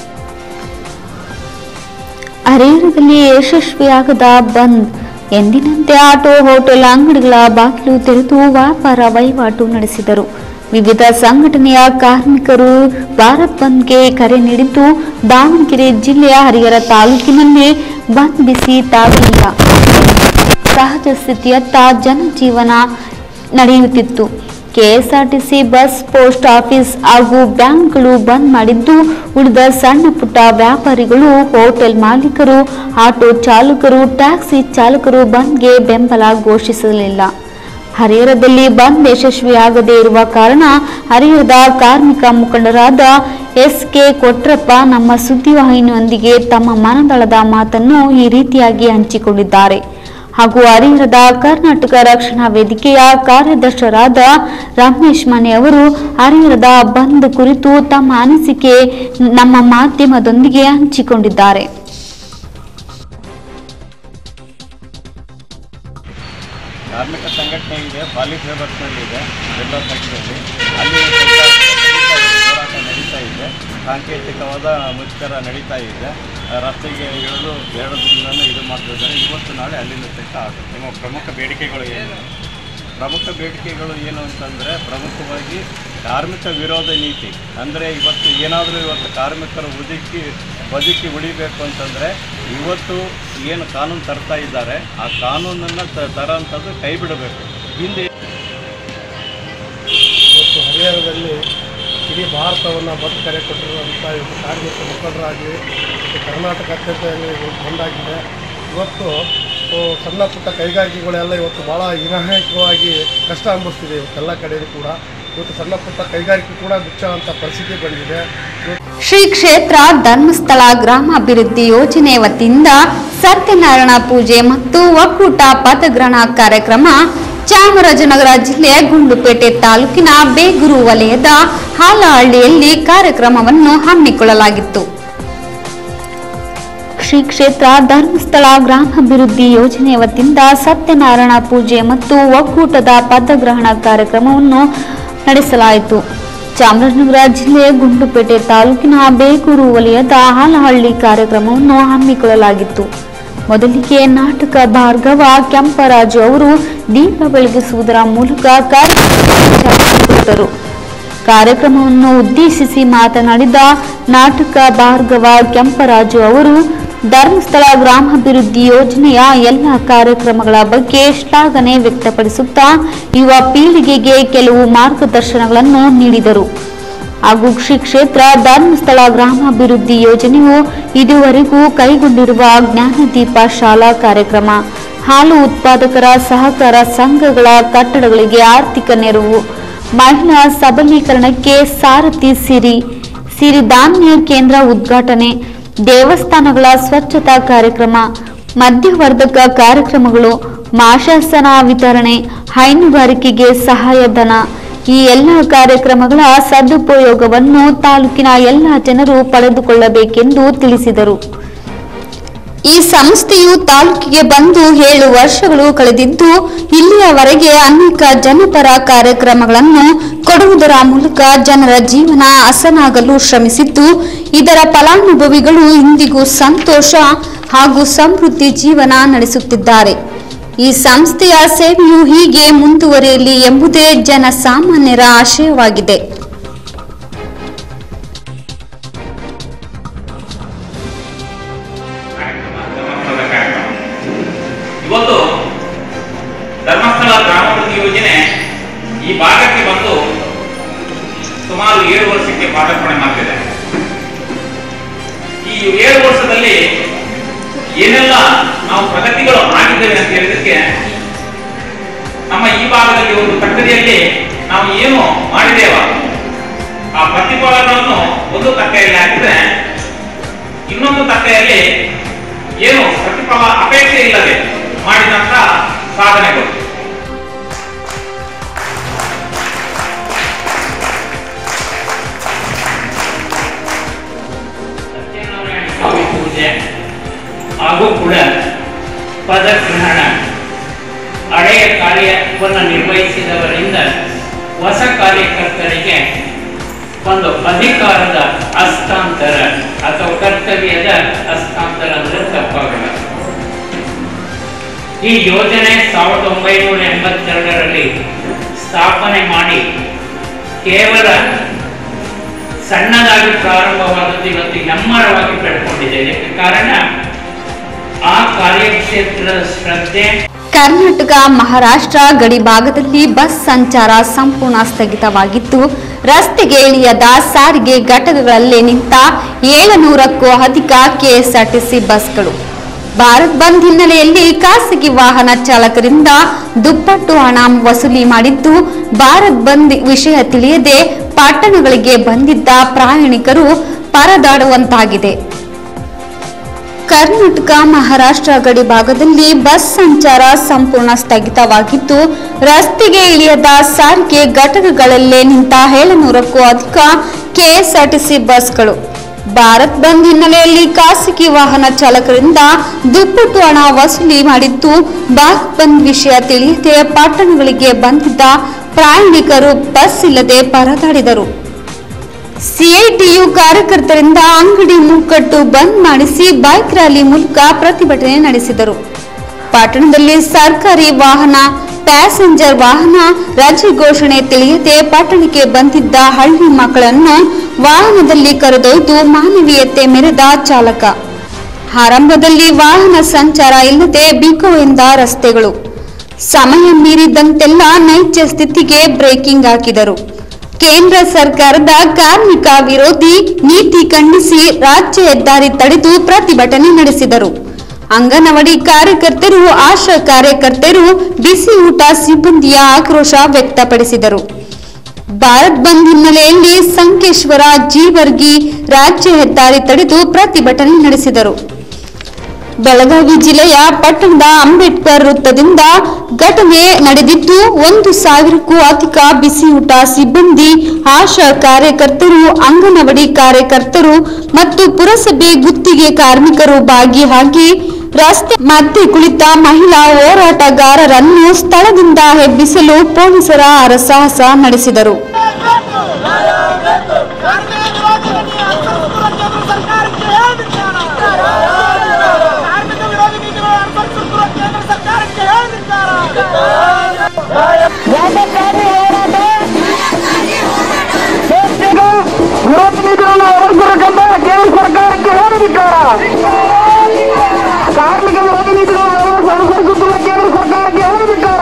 ಹರಿಹರದಲ್ಲಿ ಯಶಸ್ವಿಯಾಗದ ಬಂದ್ ಎಂದಿನಂತೆ ಆಟೋ ಹೋಟೆಲ್ ಅಂಗಡಿಗಳ ಬಾಗಿಲು ತೆರೆದು ವ್ಯಾಪಾರ ವಹಿವಾಟು ನಡೆಸಿದರು ವಿವಿಧ ಸಂಘಟನೆಯ ಕಾರ್ಮಿಕರು ಭಾರತ್ ಬಂದ್ಗೆ ಕರೆ ನೀಡಿದ್ದು ದಾವಣಗೆರೆ ಜಿಲ್ಲೆಯ ಹರಿಹರ ತಾಲೂಕಿನಲ್ಲಿ ಬಂದ್ ಬಿಸಿ ತಾಗಲಿಲ್ಲ ಸಹಜ ಸ್ಥಿತಿಯತ್ತ ಜನಜೀವನ ನಡೆಯುತ್ತಿತ್ತು ಕೆಎಸ್ಆರ್ಟಿಸಿ ಬಸ್ ಪೋಸ್ಟ್ ಆಫೀಸ್ ಹಾಗೂ ಬ್ಯಾಂಕ್ಗಳು ಬಂದ್ ಮಾಡಿದ್ದು ಉಳಿದ ಸಣ್ಣ ಪುಟ್ಟ ವ್ಯಾಪಾರಿಗಳು ಹೋಟೆಲ್ ಮಾಲೀಕರು ಆಟೋ ಚಾಲಕರು ಟ್ಯಾಕ್ಸಿ ಚಾಲಕರು ಬಂದ್ಗೆ ಬೆಂಬಲ ಘೋಷಿಸಲಿಲ್ಲ ಹರಿಹರದಲ್ಲಿ ಬಂದ್ ಯಶಸ್ವಿಯಾಗದೇ ಇರುವ ಕಾರಣ ಹರಿಹರದ ಕಾರ್ಮಿಕ ಮುಖಂಡರಾದ ಎಸ್ ಕೆ ಕೊಟ್ರಪ್ಪ ನಮ್ಮ ಸುದ್ದಿವಾಹಿನಿಯೊಂದಿಗೆ ತಮ್ಮ ಮನದಳದ ಮಾತನ್ನು ಈ ರೀತಿಯಾಗಿ ಹಂಚಿಕೊಂಡಿದ್ದಾರೆ ಹಾಗೂ ಹರಿಹರದ ಕರ್ನಾಟಕ ರಕ್ಷಣಾ ವೇದಿಕೆಯ ಕಾರ್ಯದರ್ಶರಾದ ರಮೇಶ್ ಮನೆ ಅವರು ಹರಿಹರದ ಬಂದ್ ಕುರಿತು ತಮ್ಮ ಅನಿಸಿಕೆ ನಮ್ಮ ಮಾಧ್ಯಮದೊಂದಿಗೆ ಹಂಚಿಕೊಂಡಿದ್ದಾರೆ ಕಾರ್ಮಿಕ ಸಂಘಟನೆ ಇದೆ ಪಾಲಿ ಫೇಬರ್ಸ್ನಲ್ಲಿ ಇದೆ ಎಲ್ಲ ಫ್ಯಾಕ್ಟ್ರಿಯಲ್ಲಿ ಅಲ್ಲಿ ಸ್ವಲ್ಪ ನಡೀತಾ ಇದೆ, ಹೋರಾಟ ನಡೀತಾ ಇದೆ ಸಾಂಕೇತಿಕವಾದ ಮುಷ್ಕರ ನಡೀತಾ ಇದೆ ಆ, ರಸ್ತೆಗೆ ಇಳಿದು ಎರಡು ದಿನದಿಂದ ಇದು ಮಾಡ್ತಿದ್ದಾರೆ ಇವತ್ತು ನಾಳೆ ಅಲ್ಲಿಂದ ತನಕ ಆಗುತ್ತೆ ನಿಮ್ಮ ಪ್ರಮುಖ ಬೇಡಿಕೆಗಳು ಏನು ಪ್ರಮುಖ ಬೇಡಿಕೆಗಳು ಏನು ಅಂತಂದರೆ ಪ್ರಮುಖವಾಗಿ ಕಾರ್ಮಿಕ ವಿರೋಧ ನೀತಿ ಅಂದರೆ ಇವತ್ತು ಏನಾದರೂ ಇವತ್ತು ಕಾರ್ಮಿಕರು ಬದುಕಿ ಬದುಕಿ ಉಳಿಬೇಕು ಅಂತಂದರೆ ಇವತ್ತು ಏನು ಕಾನೂನು ತರ್ತಾ ಇದ್ದಾರೆ ಆ ಕಾನೂನನ್ನು ತರೋಂಥದ್ದು ಕೈ ಬಿಡಬೇಕು ಹಿಂದೆ ಇವತ್ತು ಹರಿಯಾಣದಲ್ಲಿ ಇಡೀ ಭಾರತವನ್ನು ಬಂದ್ ಕರೆ ಕೊಟ್ಟಿರುವಂಥ ಇವತ್ತು ಕಾರ್ಮಿಕ ಮುಖಂಡರಾಗಿ ಮತ್ತು ಕರ್ನಾಟಕಾದ್ಯಂತ ಇವತ್ತು ಬಂದಾಗಿದೆ ಇವತ್ತು ಆ, ಸಣ್ಣ ಪುಟ್ಟ ಕೈಗಾರಿಕೆಗಳೆಲ್ಲ ಇವತ್ತು ಭಾಳ ವಿನಾಯಕವಾಗಿ ಕಷ್ಟ ಅನುಭವಿಸ್ತಿದೆ ಇವತ್ತೆಲ್ಲ ಕಡೆಯೂ ಕೂಡ ಇವತ್ತು ಸಣ್ಣ ಪುಟ್ಟ ಕೈಗಾರಿಕೆ ಕೂಡ ಮುಚ್ಚುವಂಥ ಪರಿಸ್ಥಿತಿ ಬಂದಿದೆ ಇವತ್ತು ಶ್ರೀ ಕ್ಷೇತ್ರ ಧರ್ಮಸ್ಥಳ ಗ್ರಾಮಾಭಿವೃದ್ಧಿ ಯೋಜನೆ ವತಿಯಿಂದ ಸತ್ಯನಾರಾಯಣ ಪೂಜೆ ಮತ್ತು ಒಕ್ಕೂಟ ಪಥಗ್ರಹಣ ಕಾರ್ಯಕ್ರಮ ಚಾಮರಾಜನಗರ ಜಿಲ್ಲೆಯ ಗುಂಡ್ಲುಪೇಟೆ ತಾಲೂಕಿನ ಬೇಗೂರು ವಲಯದ ಹಾಲಹಳ್ಳಿಯಲ್ಲಿ ಕಾರ್ಯಕ್ರಮವನ್ನು ಹಮ್ಮಿಕೊಳ್ಳಲಾಗಿತ್ತು ಶ್ರೀ ಕ್ಷೇತ್ರ ಧರ್ಮಸ್ಥಳ ಗ್ರಾಮಾಭಿವೃದ್ಧಿ ಯೋಜನೆ ವತಿಯಿಂದ ಸತ್ಯನಾರಾಯಣ ಪೂಜೆ ಮತ್ತು ಒಕ್ಕೂಟದ ಪದಗ್ರಹಣ ಕಾರ್ಯಕ್ರಮವನ್ನು ನಡೆಸಲಾಯಿತು ಚಾಮರಾಜನಗರ ಜಿಲ್ಲೆಯ ಗುಂಡ್ಲುಪೇಟೆ ತಾಲೂಕಿನ ಬೇಗೂರು ವಲಯದ ಹಾಲಹಳ್ಳಿ ಕಾರ್ಯಕ್ರಮವನ್ನು ಹಮ್ಮಿಕೊಳ್ಳಲಾಗಿತ್ತು ಮೊದಲಿಗೆ ನಾಟಕ ಭಾರ್ಗವ ಕೆಂಪರಾಜು ಅವರು ದೀಪ ಬೆಳಗಿಸುವುದರ ಮೂಲಕ ಕಾರ್ಯಕ್ರಮಕ್ಕೆ ಚಾಲನೆ ಕೊಟ್ಟರು ಕಾರ್ಯಕ್ರಮವನ್ನು ಉದ್ದೇಶಿಸಿ ಮಾತನಾಡಿದ ನಾಟಕ ಭಾರ್ಗವ ಕೆಂಪರಾಜು ಅವರು ಧರ್ಮಸ್ಥಳ ಗ್ರಾಮಾಭಿವೃದ್ಧಿ ಯೋಜನೆಯ ಎಲ್ಲ ಕಾರ್ಯಕ್ರಮಗಳ ಬಗ್ಗೆ ಶ್ಲಾಘನೆ ವ್ಯಕ್ತಪಡಿಸುತ್ತಾ ಯುವ ಪೀಳಿಗೆಗೆ ಕೆಲವು ಮಾರ್ಗದರ್ಶನಗಳನ್ನು ನೀಡಿದರು ಹಾಗೂ ಶ್ರೀ ಕ್ಷೇತ್ರ ಧರ್ಮಸ್ಥಳ ಗ್ರಾಮಾಭಿವೃದ್ಧಿ ಯೋಜನೆಯು ಇದುವರೆಗೂ ಕೈಗೊಂಡಿರುವ ಜ್ಞಾನದೀಪ ಶಾಲಾ ಕಾರ್ಯಕ್ರಮ ಹಾಲು ಉತ್ಪಾದಕರ ಸಹಕಾರ ಸಂಘಗಳ ಕಟ್ಟಡಗಳಿಗೆ ಆರ್ಥಿಕ ನೆರವು ಮಹಿಳಾ ಸಬಲೀಕರಣಕ್ಕೆ ಸಾರಥಿ ಸಿರಿ ಸಿರಿಧಾನ್ಯ ಕೇಂದ್ರ ಉದ್ಘಾಟನೆ ದೇವಸ್ಥಾನಗಳ ಸ್ವಚ್ಛತಾ ಕಾರ್ಯಕ್ರಮ ಮಧ್ಯವರ್ಧಕ ಕಾರ್ಯಕ್ರಮಗಳು ಮಾಶಾಸನ ವಿತರಣೆ ಹೈನುಗಾರಿಕೆಗೆ ಸಹಾಯಧನ ಈ ಎಲ್ಲ ಕಾರ್ಯಕ್ರಮಗಳ ಸದುಪಯೋಗವನ್ನು ತಾಲೂಕಿನ ಎಲ್ಲ ಜನರು ಪಡೆದುಕೊಳ್ಳಬೇಕೆಂದು ತಿಳಿಸಿದರು ಈ ಸಂಸ್ಥೆಯು ತಾಲೂಕಿಗೆ ಬಂದು ಏಳು ವರ್ಷಗಳು ಕಳೆದಿದ್ದು ಇಲ್ಲಿಯವರೆಗೆ ಅನೇಕ ಜನಪರ ಕಾರ್ಯಕ್ರಮಗಳನ್ನು ಕೊಡುವುದರ ಮೂಲಕ ಜನರ ಜೀವನ ಹಸನಾಗಲು ಶ್ರಮಿಸಿದ್ದು ಇದರ ಫಲಾನುಭವಿಗಳು ಇಂದಿಗೂ ಸಂತೋಷ ಹಾಗೂ ಸಮೃದ್ಧಿ ಜೀವನ ನಡೆಸುತ್ತಿದ್ದಾರೆ ಈ ಸಂಸ್ಥೆಯ ಸೇವೆಯು ಹೀಗೆ ಮುಂದುವರಿಯಲಿ ಎಂಬುದೇ ಜನಸಾಮಾನ್ಯರ ಆಶಯವಾಗಿದೆ ಧರ್ಮಸ್ಥಳದ ಕಾರ್ಯಕ್ರಮ ಇವತ್ತು ಧರ್ಮಸ್ಥಳ ಗ್ರಾಮಾಭಿವೃದ್ಧಿ ಯೋಜನೆ ಈ ಭಾಗಕ್ಕೆ ಬಂದು ಸುಮಾರು ಏಳು ವರ್ಷಕ್ಕೆ ಪಾದಾರ್ಪಣೆ ಮಾಡ್ತಿದೆ ಈ ಏಳು ವರ್ಷದಲ್ಲಿ ಏನೆಲ್ಲ ನಾವು ಪ್ರಗತಿಗಳು ಆಗಿದ್ದೇವೆ ಅಂತ ಹೇಳಿದಕ್ಕೆ ನಮ್ಮ ಈ ಭಾಗದಲ್ಲಿ ಒಂದು ತಕ್ಕಡಿಯಲ್ಲಿ ನಾವು ಏನು ಮಾಡಿದೇವ ಆ ಪ್ರತಿಫಲಗಳನ್ನು ಒಂದು ತಟ್ಟೆಯಲ್ಲಿ ಹಾಕಿದ್ರೆ ಇನ್ನೊಂದು ತಟ್ಟೆಯಲ್ಲಿ ಏನು ಪ್ರತಿಫಲ ಅಪೇಕ್ಷೆ ಇಲ್ಲದೆ ಮಾಡಿದಂತ ಸಾಧನೆಗಳು ಸತ್ಯನಾರಾಯಣ ಸ್ವಾಮಿ ಪೂಜೆ ಹಾಗೂ ಕೂಡ ಪದಗ್ರಹಣ ಹಳೆಯ ಕಾರ್ಯವನ್ನು ನಿರ್ವಹಿಸಿದವರಿಂದ ಹೊಸ ಕಾರ್ಯಕರ್ತರಿಗೆ ಒಂದು ಅಧಿಕಾರದ ಹಸ್ತಾಂತರ ಅಥವಾ ಕರ್ತವ್ಯದ ಹಸ್ತಾಂತರ ಅಂದ್ರೆ ತಪ್ಪಾಗಲ್ಲ ಈ ಯೋಜನೆ ಸಾವಿರದ ಒಂಬೈನೂರ ಎಂಬತ್ತೆರಡರಲ್ಲಿ ಸ್ಥಾಪನೆ ಮಾಡಿ ಕೇವಲ ಸಣ್ಣದಾಗಿ ಪ್ರಾರಂಭವಾದದ್ದು ಇವತ್ತು ಹೆಮ್ಮರವಾಗಿ ಬೆಳ್ಕೊಂಡಿದೆ ಇದಕ್ಕೆ ಕಾರಣ ಆ ಕಾರ್ಯಕ್ಷೇತ್ರದ ಶ್ರದ್ಧೆ ಕರ್ನಾಟಕ ಮಹಾರಾಷ್ಟ್ರ ಗಡಿ ಭಾಗದಲ್ಲಿ ಬಸ್ ಸಂಚಾರ ಸಂಪೂರ್ಣ ಸ್ಥಗಿತವಾಗಿದ್ದು ರಸ್ತೆಗೆ ಇಳಿಯದ ಸಾರಿಗೆ ಘಟಕಗಳಲ್ಲಿ ನಿಂತ ಏಳುನೂರಕ್ಕೂ ಅಧಿಕ ಕೆಎಸ್ಆರ್ಟಿಸಿ ಬಸ್ಗಳು ಭಾರತ್ ಬಂದ್ ಹಿನ್ನೆಲೆಯಲ್ಲಿ ಖಾಸಗಿ ವಾಹನ ಚಾಲಕರಿಂದ ದುಪ್ಪಟ್ಟು ಹಣ ವಸೂಲಿ ಮಾಡಿದ್ದು ಭಾರತ್ ಬಂದ್ ವಿಷಯ ತಿಳಿಯದೆ ಪಟ್ಟಣಗಳಿಗೆ ಬಂದಿದ್ದ ಪ್ರಯಾಣಿಕರು ಪರದಾಡುವಂತಾಗಿದೆ ಕರ್ನಾಟಕ ಮಹಾರಾಷ್ಟ್ರ ಗಡಿ ಭಾಗದಲ್ಲಿ ಬಸ್ ಸಂಚಾರ ಸಂಪೂರ್ಣ ಸ್ಥಗಿತವಾಗಿದ್ದು ರಸ್ತೆಗೆ ಇಳಿಯದ ಸಾರಿಗೆ ಘಟಕಗಳಲ್ಲೇ ನಿಂತ ಏಳುನೂರಕ್ಕೂ ಅಧಿಕ ಕೆಎಸ್ಆರ್ಟಿಸಿ ಬಸ್ಗಳು ಭಾರತ್ ಬಂದ್ ಹಿನ್ನೆಲೆಯಲ್ಲಿ ಖಾಸಗಿ ವಾಹನ ಚಾಲಕರಿಂದ ದುಪ್ಪಟ್ಟು ಹಣ ವಸೂಲಿ ಮಾಡಿದ್ದು ಭಾರತ್ ಬಂದ್ ವಿಷಯ ತಿಳಿಯದೆ ಪಟ್ಟಣಗಳಿಗೆ ಬಂದಿದ್ದ ಪ್ರಯಾಣಿಕರು ಬಸ್ ಇಲ್ಲದೆ ಪರದಾಡಿದರು ಸಿಐಟಿಯು ಕಾರ್ಯಕರ್ತರಿಂದ ಅಂಗಡಿ ಮುಗ್ಗಟ್ಟು ಬಂದ್ ಮಾಡಿಸಿ ಬೈಕ್ ರ್ಯಾಲಿ ಮೂಲಕ ಪ್ರತಿಭಟನೆ ನಡೆಸಿದರು ಪಟ್ಟಣದಲ್ಲಿ ಸರ್ಕಾರಿ ವಾಹನ ಪ್ಯಾಸೆಂಜರ್ ವಾಹನ ರಜೆ ಘೋಷಣೆ ತಿಳಿಯದೆ ಪಟ್ಟಣಕ್ಕೆ ಬಂದಿದ್ದ ಹಳ್ಳಿ ಮಕ್ಕಳನ್ನು ವಾಹನದಲ್ಲಿ ಕರೆದೊಯ್ದು ಮಾನವೀಯತೆ ಮೆರೆದ ಚಾಲಕ ಆರಂಭದಲ್ಲಿ ವಾಹನ ಸಂಚಾರ ಇಲ್ಲದೆ ಬಿಕೋ ಎಂದ ರಸ್ತೆಗಳು ಸಮಯ ಮೀರಿದಂತೆಲ್ಲ ನೈಜ ಸ್ಥಿತಿಗೆ ಬ್ರೇಕಿಂಗ್ ಹಾಕಿದರು ಕೇಂದ್ರ ಸರ್ಕಾರದ ಕಾರ್ಮಿಕ ವಿರೋಧಿ ನೀತಿ ಖಂಡಿಸಿ ರಾಜ್ಯ ಹೆದ್ದಾರಿ ತಡೆದು ಪ್ರತಿಭಟನೆ ನಡೆಸಿದರು ಅಂಗನವಾಡಿ ಕಾರ್ಯಕರ್ತರು ಆಶಾ ಕಾರ್ಯಕರ್ತರು ಬಿಸಿ ಊಟ ಸಿಬ್ಬಂದಿಯ ಆಕ್ರೋಶ ವ್ಯಕ್ತಪಡಿಸಿದರು ಭಾರತ್ ಬಂದ್ ಹಿನ್ನೆಲೆಯಲ್ಲಿ ಸಂಕೇಶ್ವರ ಜೀವರ್ಗಿ ರಾಜ್ಯ ಹೆದ್ದಾರಿ ತಡೆದು ಪ್ರತಿಭಟನೆ ನಡೆಸಿದರು ಬೆಳಗಾವಿ ಜಿಲ್ಲೆಯ ಪಟ್ಟಣದ ಅಂಬೇಡ್ಕರ್ ವೃತ್ತದಿಂದ ಘಟನೆ ನಡೆದಿದ್ದು ಒಂದು ಸಾವಿರಕ್ಕೂ ಅಧಿಕ ಬಿಸಿಯೂಟ ಸಿಬ್ಬಂದಿ ಆಶಾ ಕಾರ್ಯಕರ್ತರು ಅಂಗನವಾಡಿ ಕಾರ್ಯಕರ್ತರು ಮತ್ತು ಪುರಸಭೆ ಗುತ್ತಿಗೆ ಕಾರ್ಮಿಕರು ಭಾಗಿಯಾಗಿ ರಸ್ತೆ ಮಧ್ಯೆ ಕುಳಿತ ಮಹಿಳಾ ಹೋರಾಟಗಾರರನ್ನು ಸ್ಥಳದಿಂದ ಎಬ್ಬಿಸಲು ಪೊಲೀಸರ ಹರಸಾಹಸ ನಡೆಸಿದರು ವಿರೋಧಿಗಳನ್ನು ಹೊರಡಿಸಬೇಕಂತ ಕೇಂದ್ರ ಸರ್ಕಾರಕ್ಕೆ ಹೇಳಬೇಕಾರ ಕಾರ್ಮಿಕ ವಿರೋಧಿ ನೀತಿಗಳನ್ನು ಅನುಸರಿಸುತ್ತಿರುವ ಕೇಂದ್ರ ಸರ್ಕಾರಕ್ಕೆ ಹೇಳಬೇಕಾರ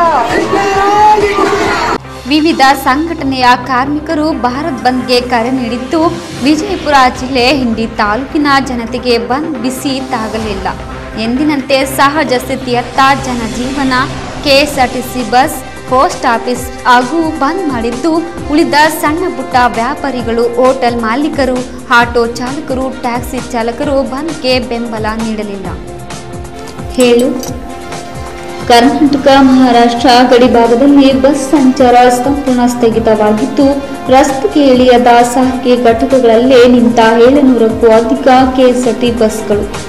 ವಿವಿಧ ಸಂಘಟನೆಯ ಕಾರ್ಮಿಕರು ಭಾರತ್ ಬಂದ್ಗೆ ಕರೆ ನೀಡಿದ್ದು ವಿಜಯಪುರ ಜಿಲ್ಲೆ ಹಿಂಡಿ ತಾಲೂಕಿನ ಜನತೆಗೆ ಬಂದ್ ಬಿಸಿ ತಾಗಲಿಲ್ಲ ಎಂದಿನಂತೆ ಸಹಜ ಸ್ಥಿತಿಯತ್ತ ಜನಜೀವನ ಕೆಎಸ್ಆರ್ಟಿಸಿ ಬಸ್ ಪೋಸ್ಟ್ ಆಫೀಸ್ ಹಾಗೂ ಬಂದ್ ಮಾಡಿದ್ದು ಉಳಿದ ಸಣ್ಣ ಪುಟ್ಟ ವ್ಯಾಪಾರಿಗಳು ಹೋಟೆಲ್ ಮಾಲೀಕರು ಆಟೋ ಚಾಲಕರು ಟ್ಯಾಕ್ಸಿ ಚಾಲಕರು ಬಂದ್ಗೆ ಬೆಂಬಲ ನೀಡಲಿಲ್ಲ ಹೇಳು ಕರ್ನಾಟಕ ಮಹಾರಾಷ್ಟ್ರ ಗಡಿ ಭಾಗದಲ್ಲಿ ಬಸ್ ಸಂಚಾರ ಸಂಪೂರ್ಣ ಸ್ಥಗಿತವಾಗಿದ್ದು ರಸ್ತೆಗೆ ಇಳಿಯದ ಸಾರಿಗೆ ಘಟಕಗಳಲ್ಲೇ ನಿಂತ ಏಳುನೂರಕ್ಕೂ ಅಧಿಕ ಕೆಎಸ್ಆರ್ಟಿ ಬಸ್ಗಳು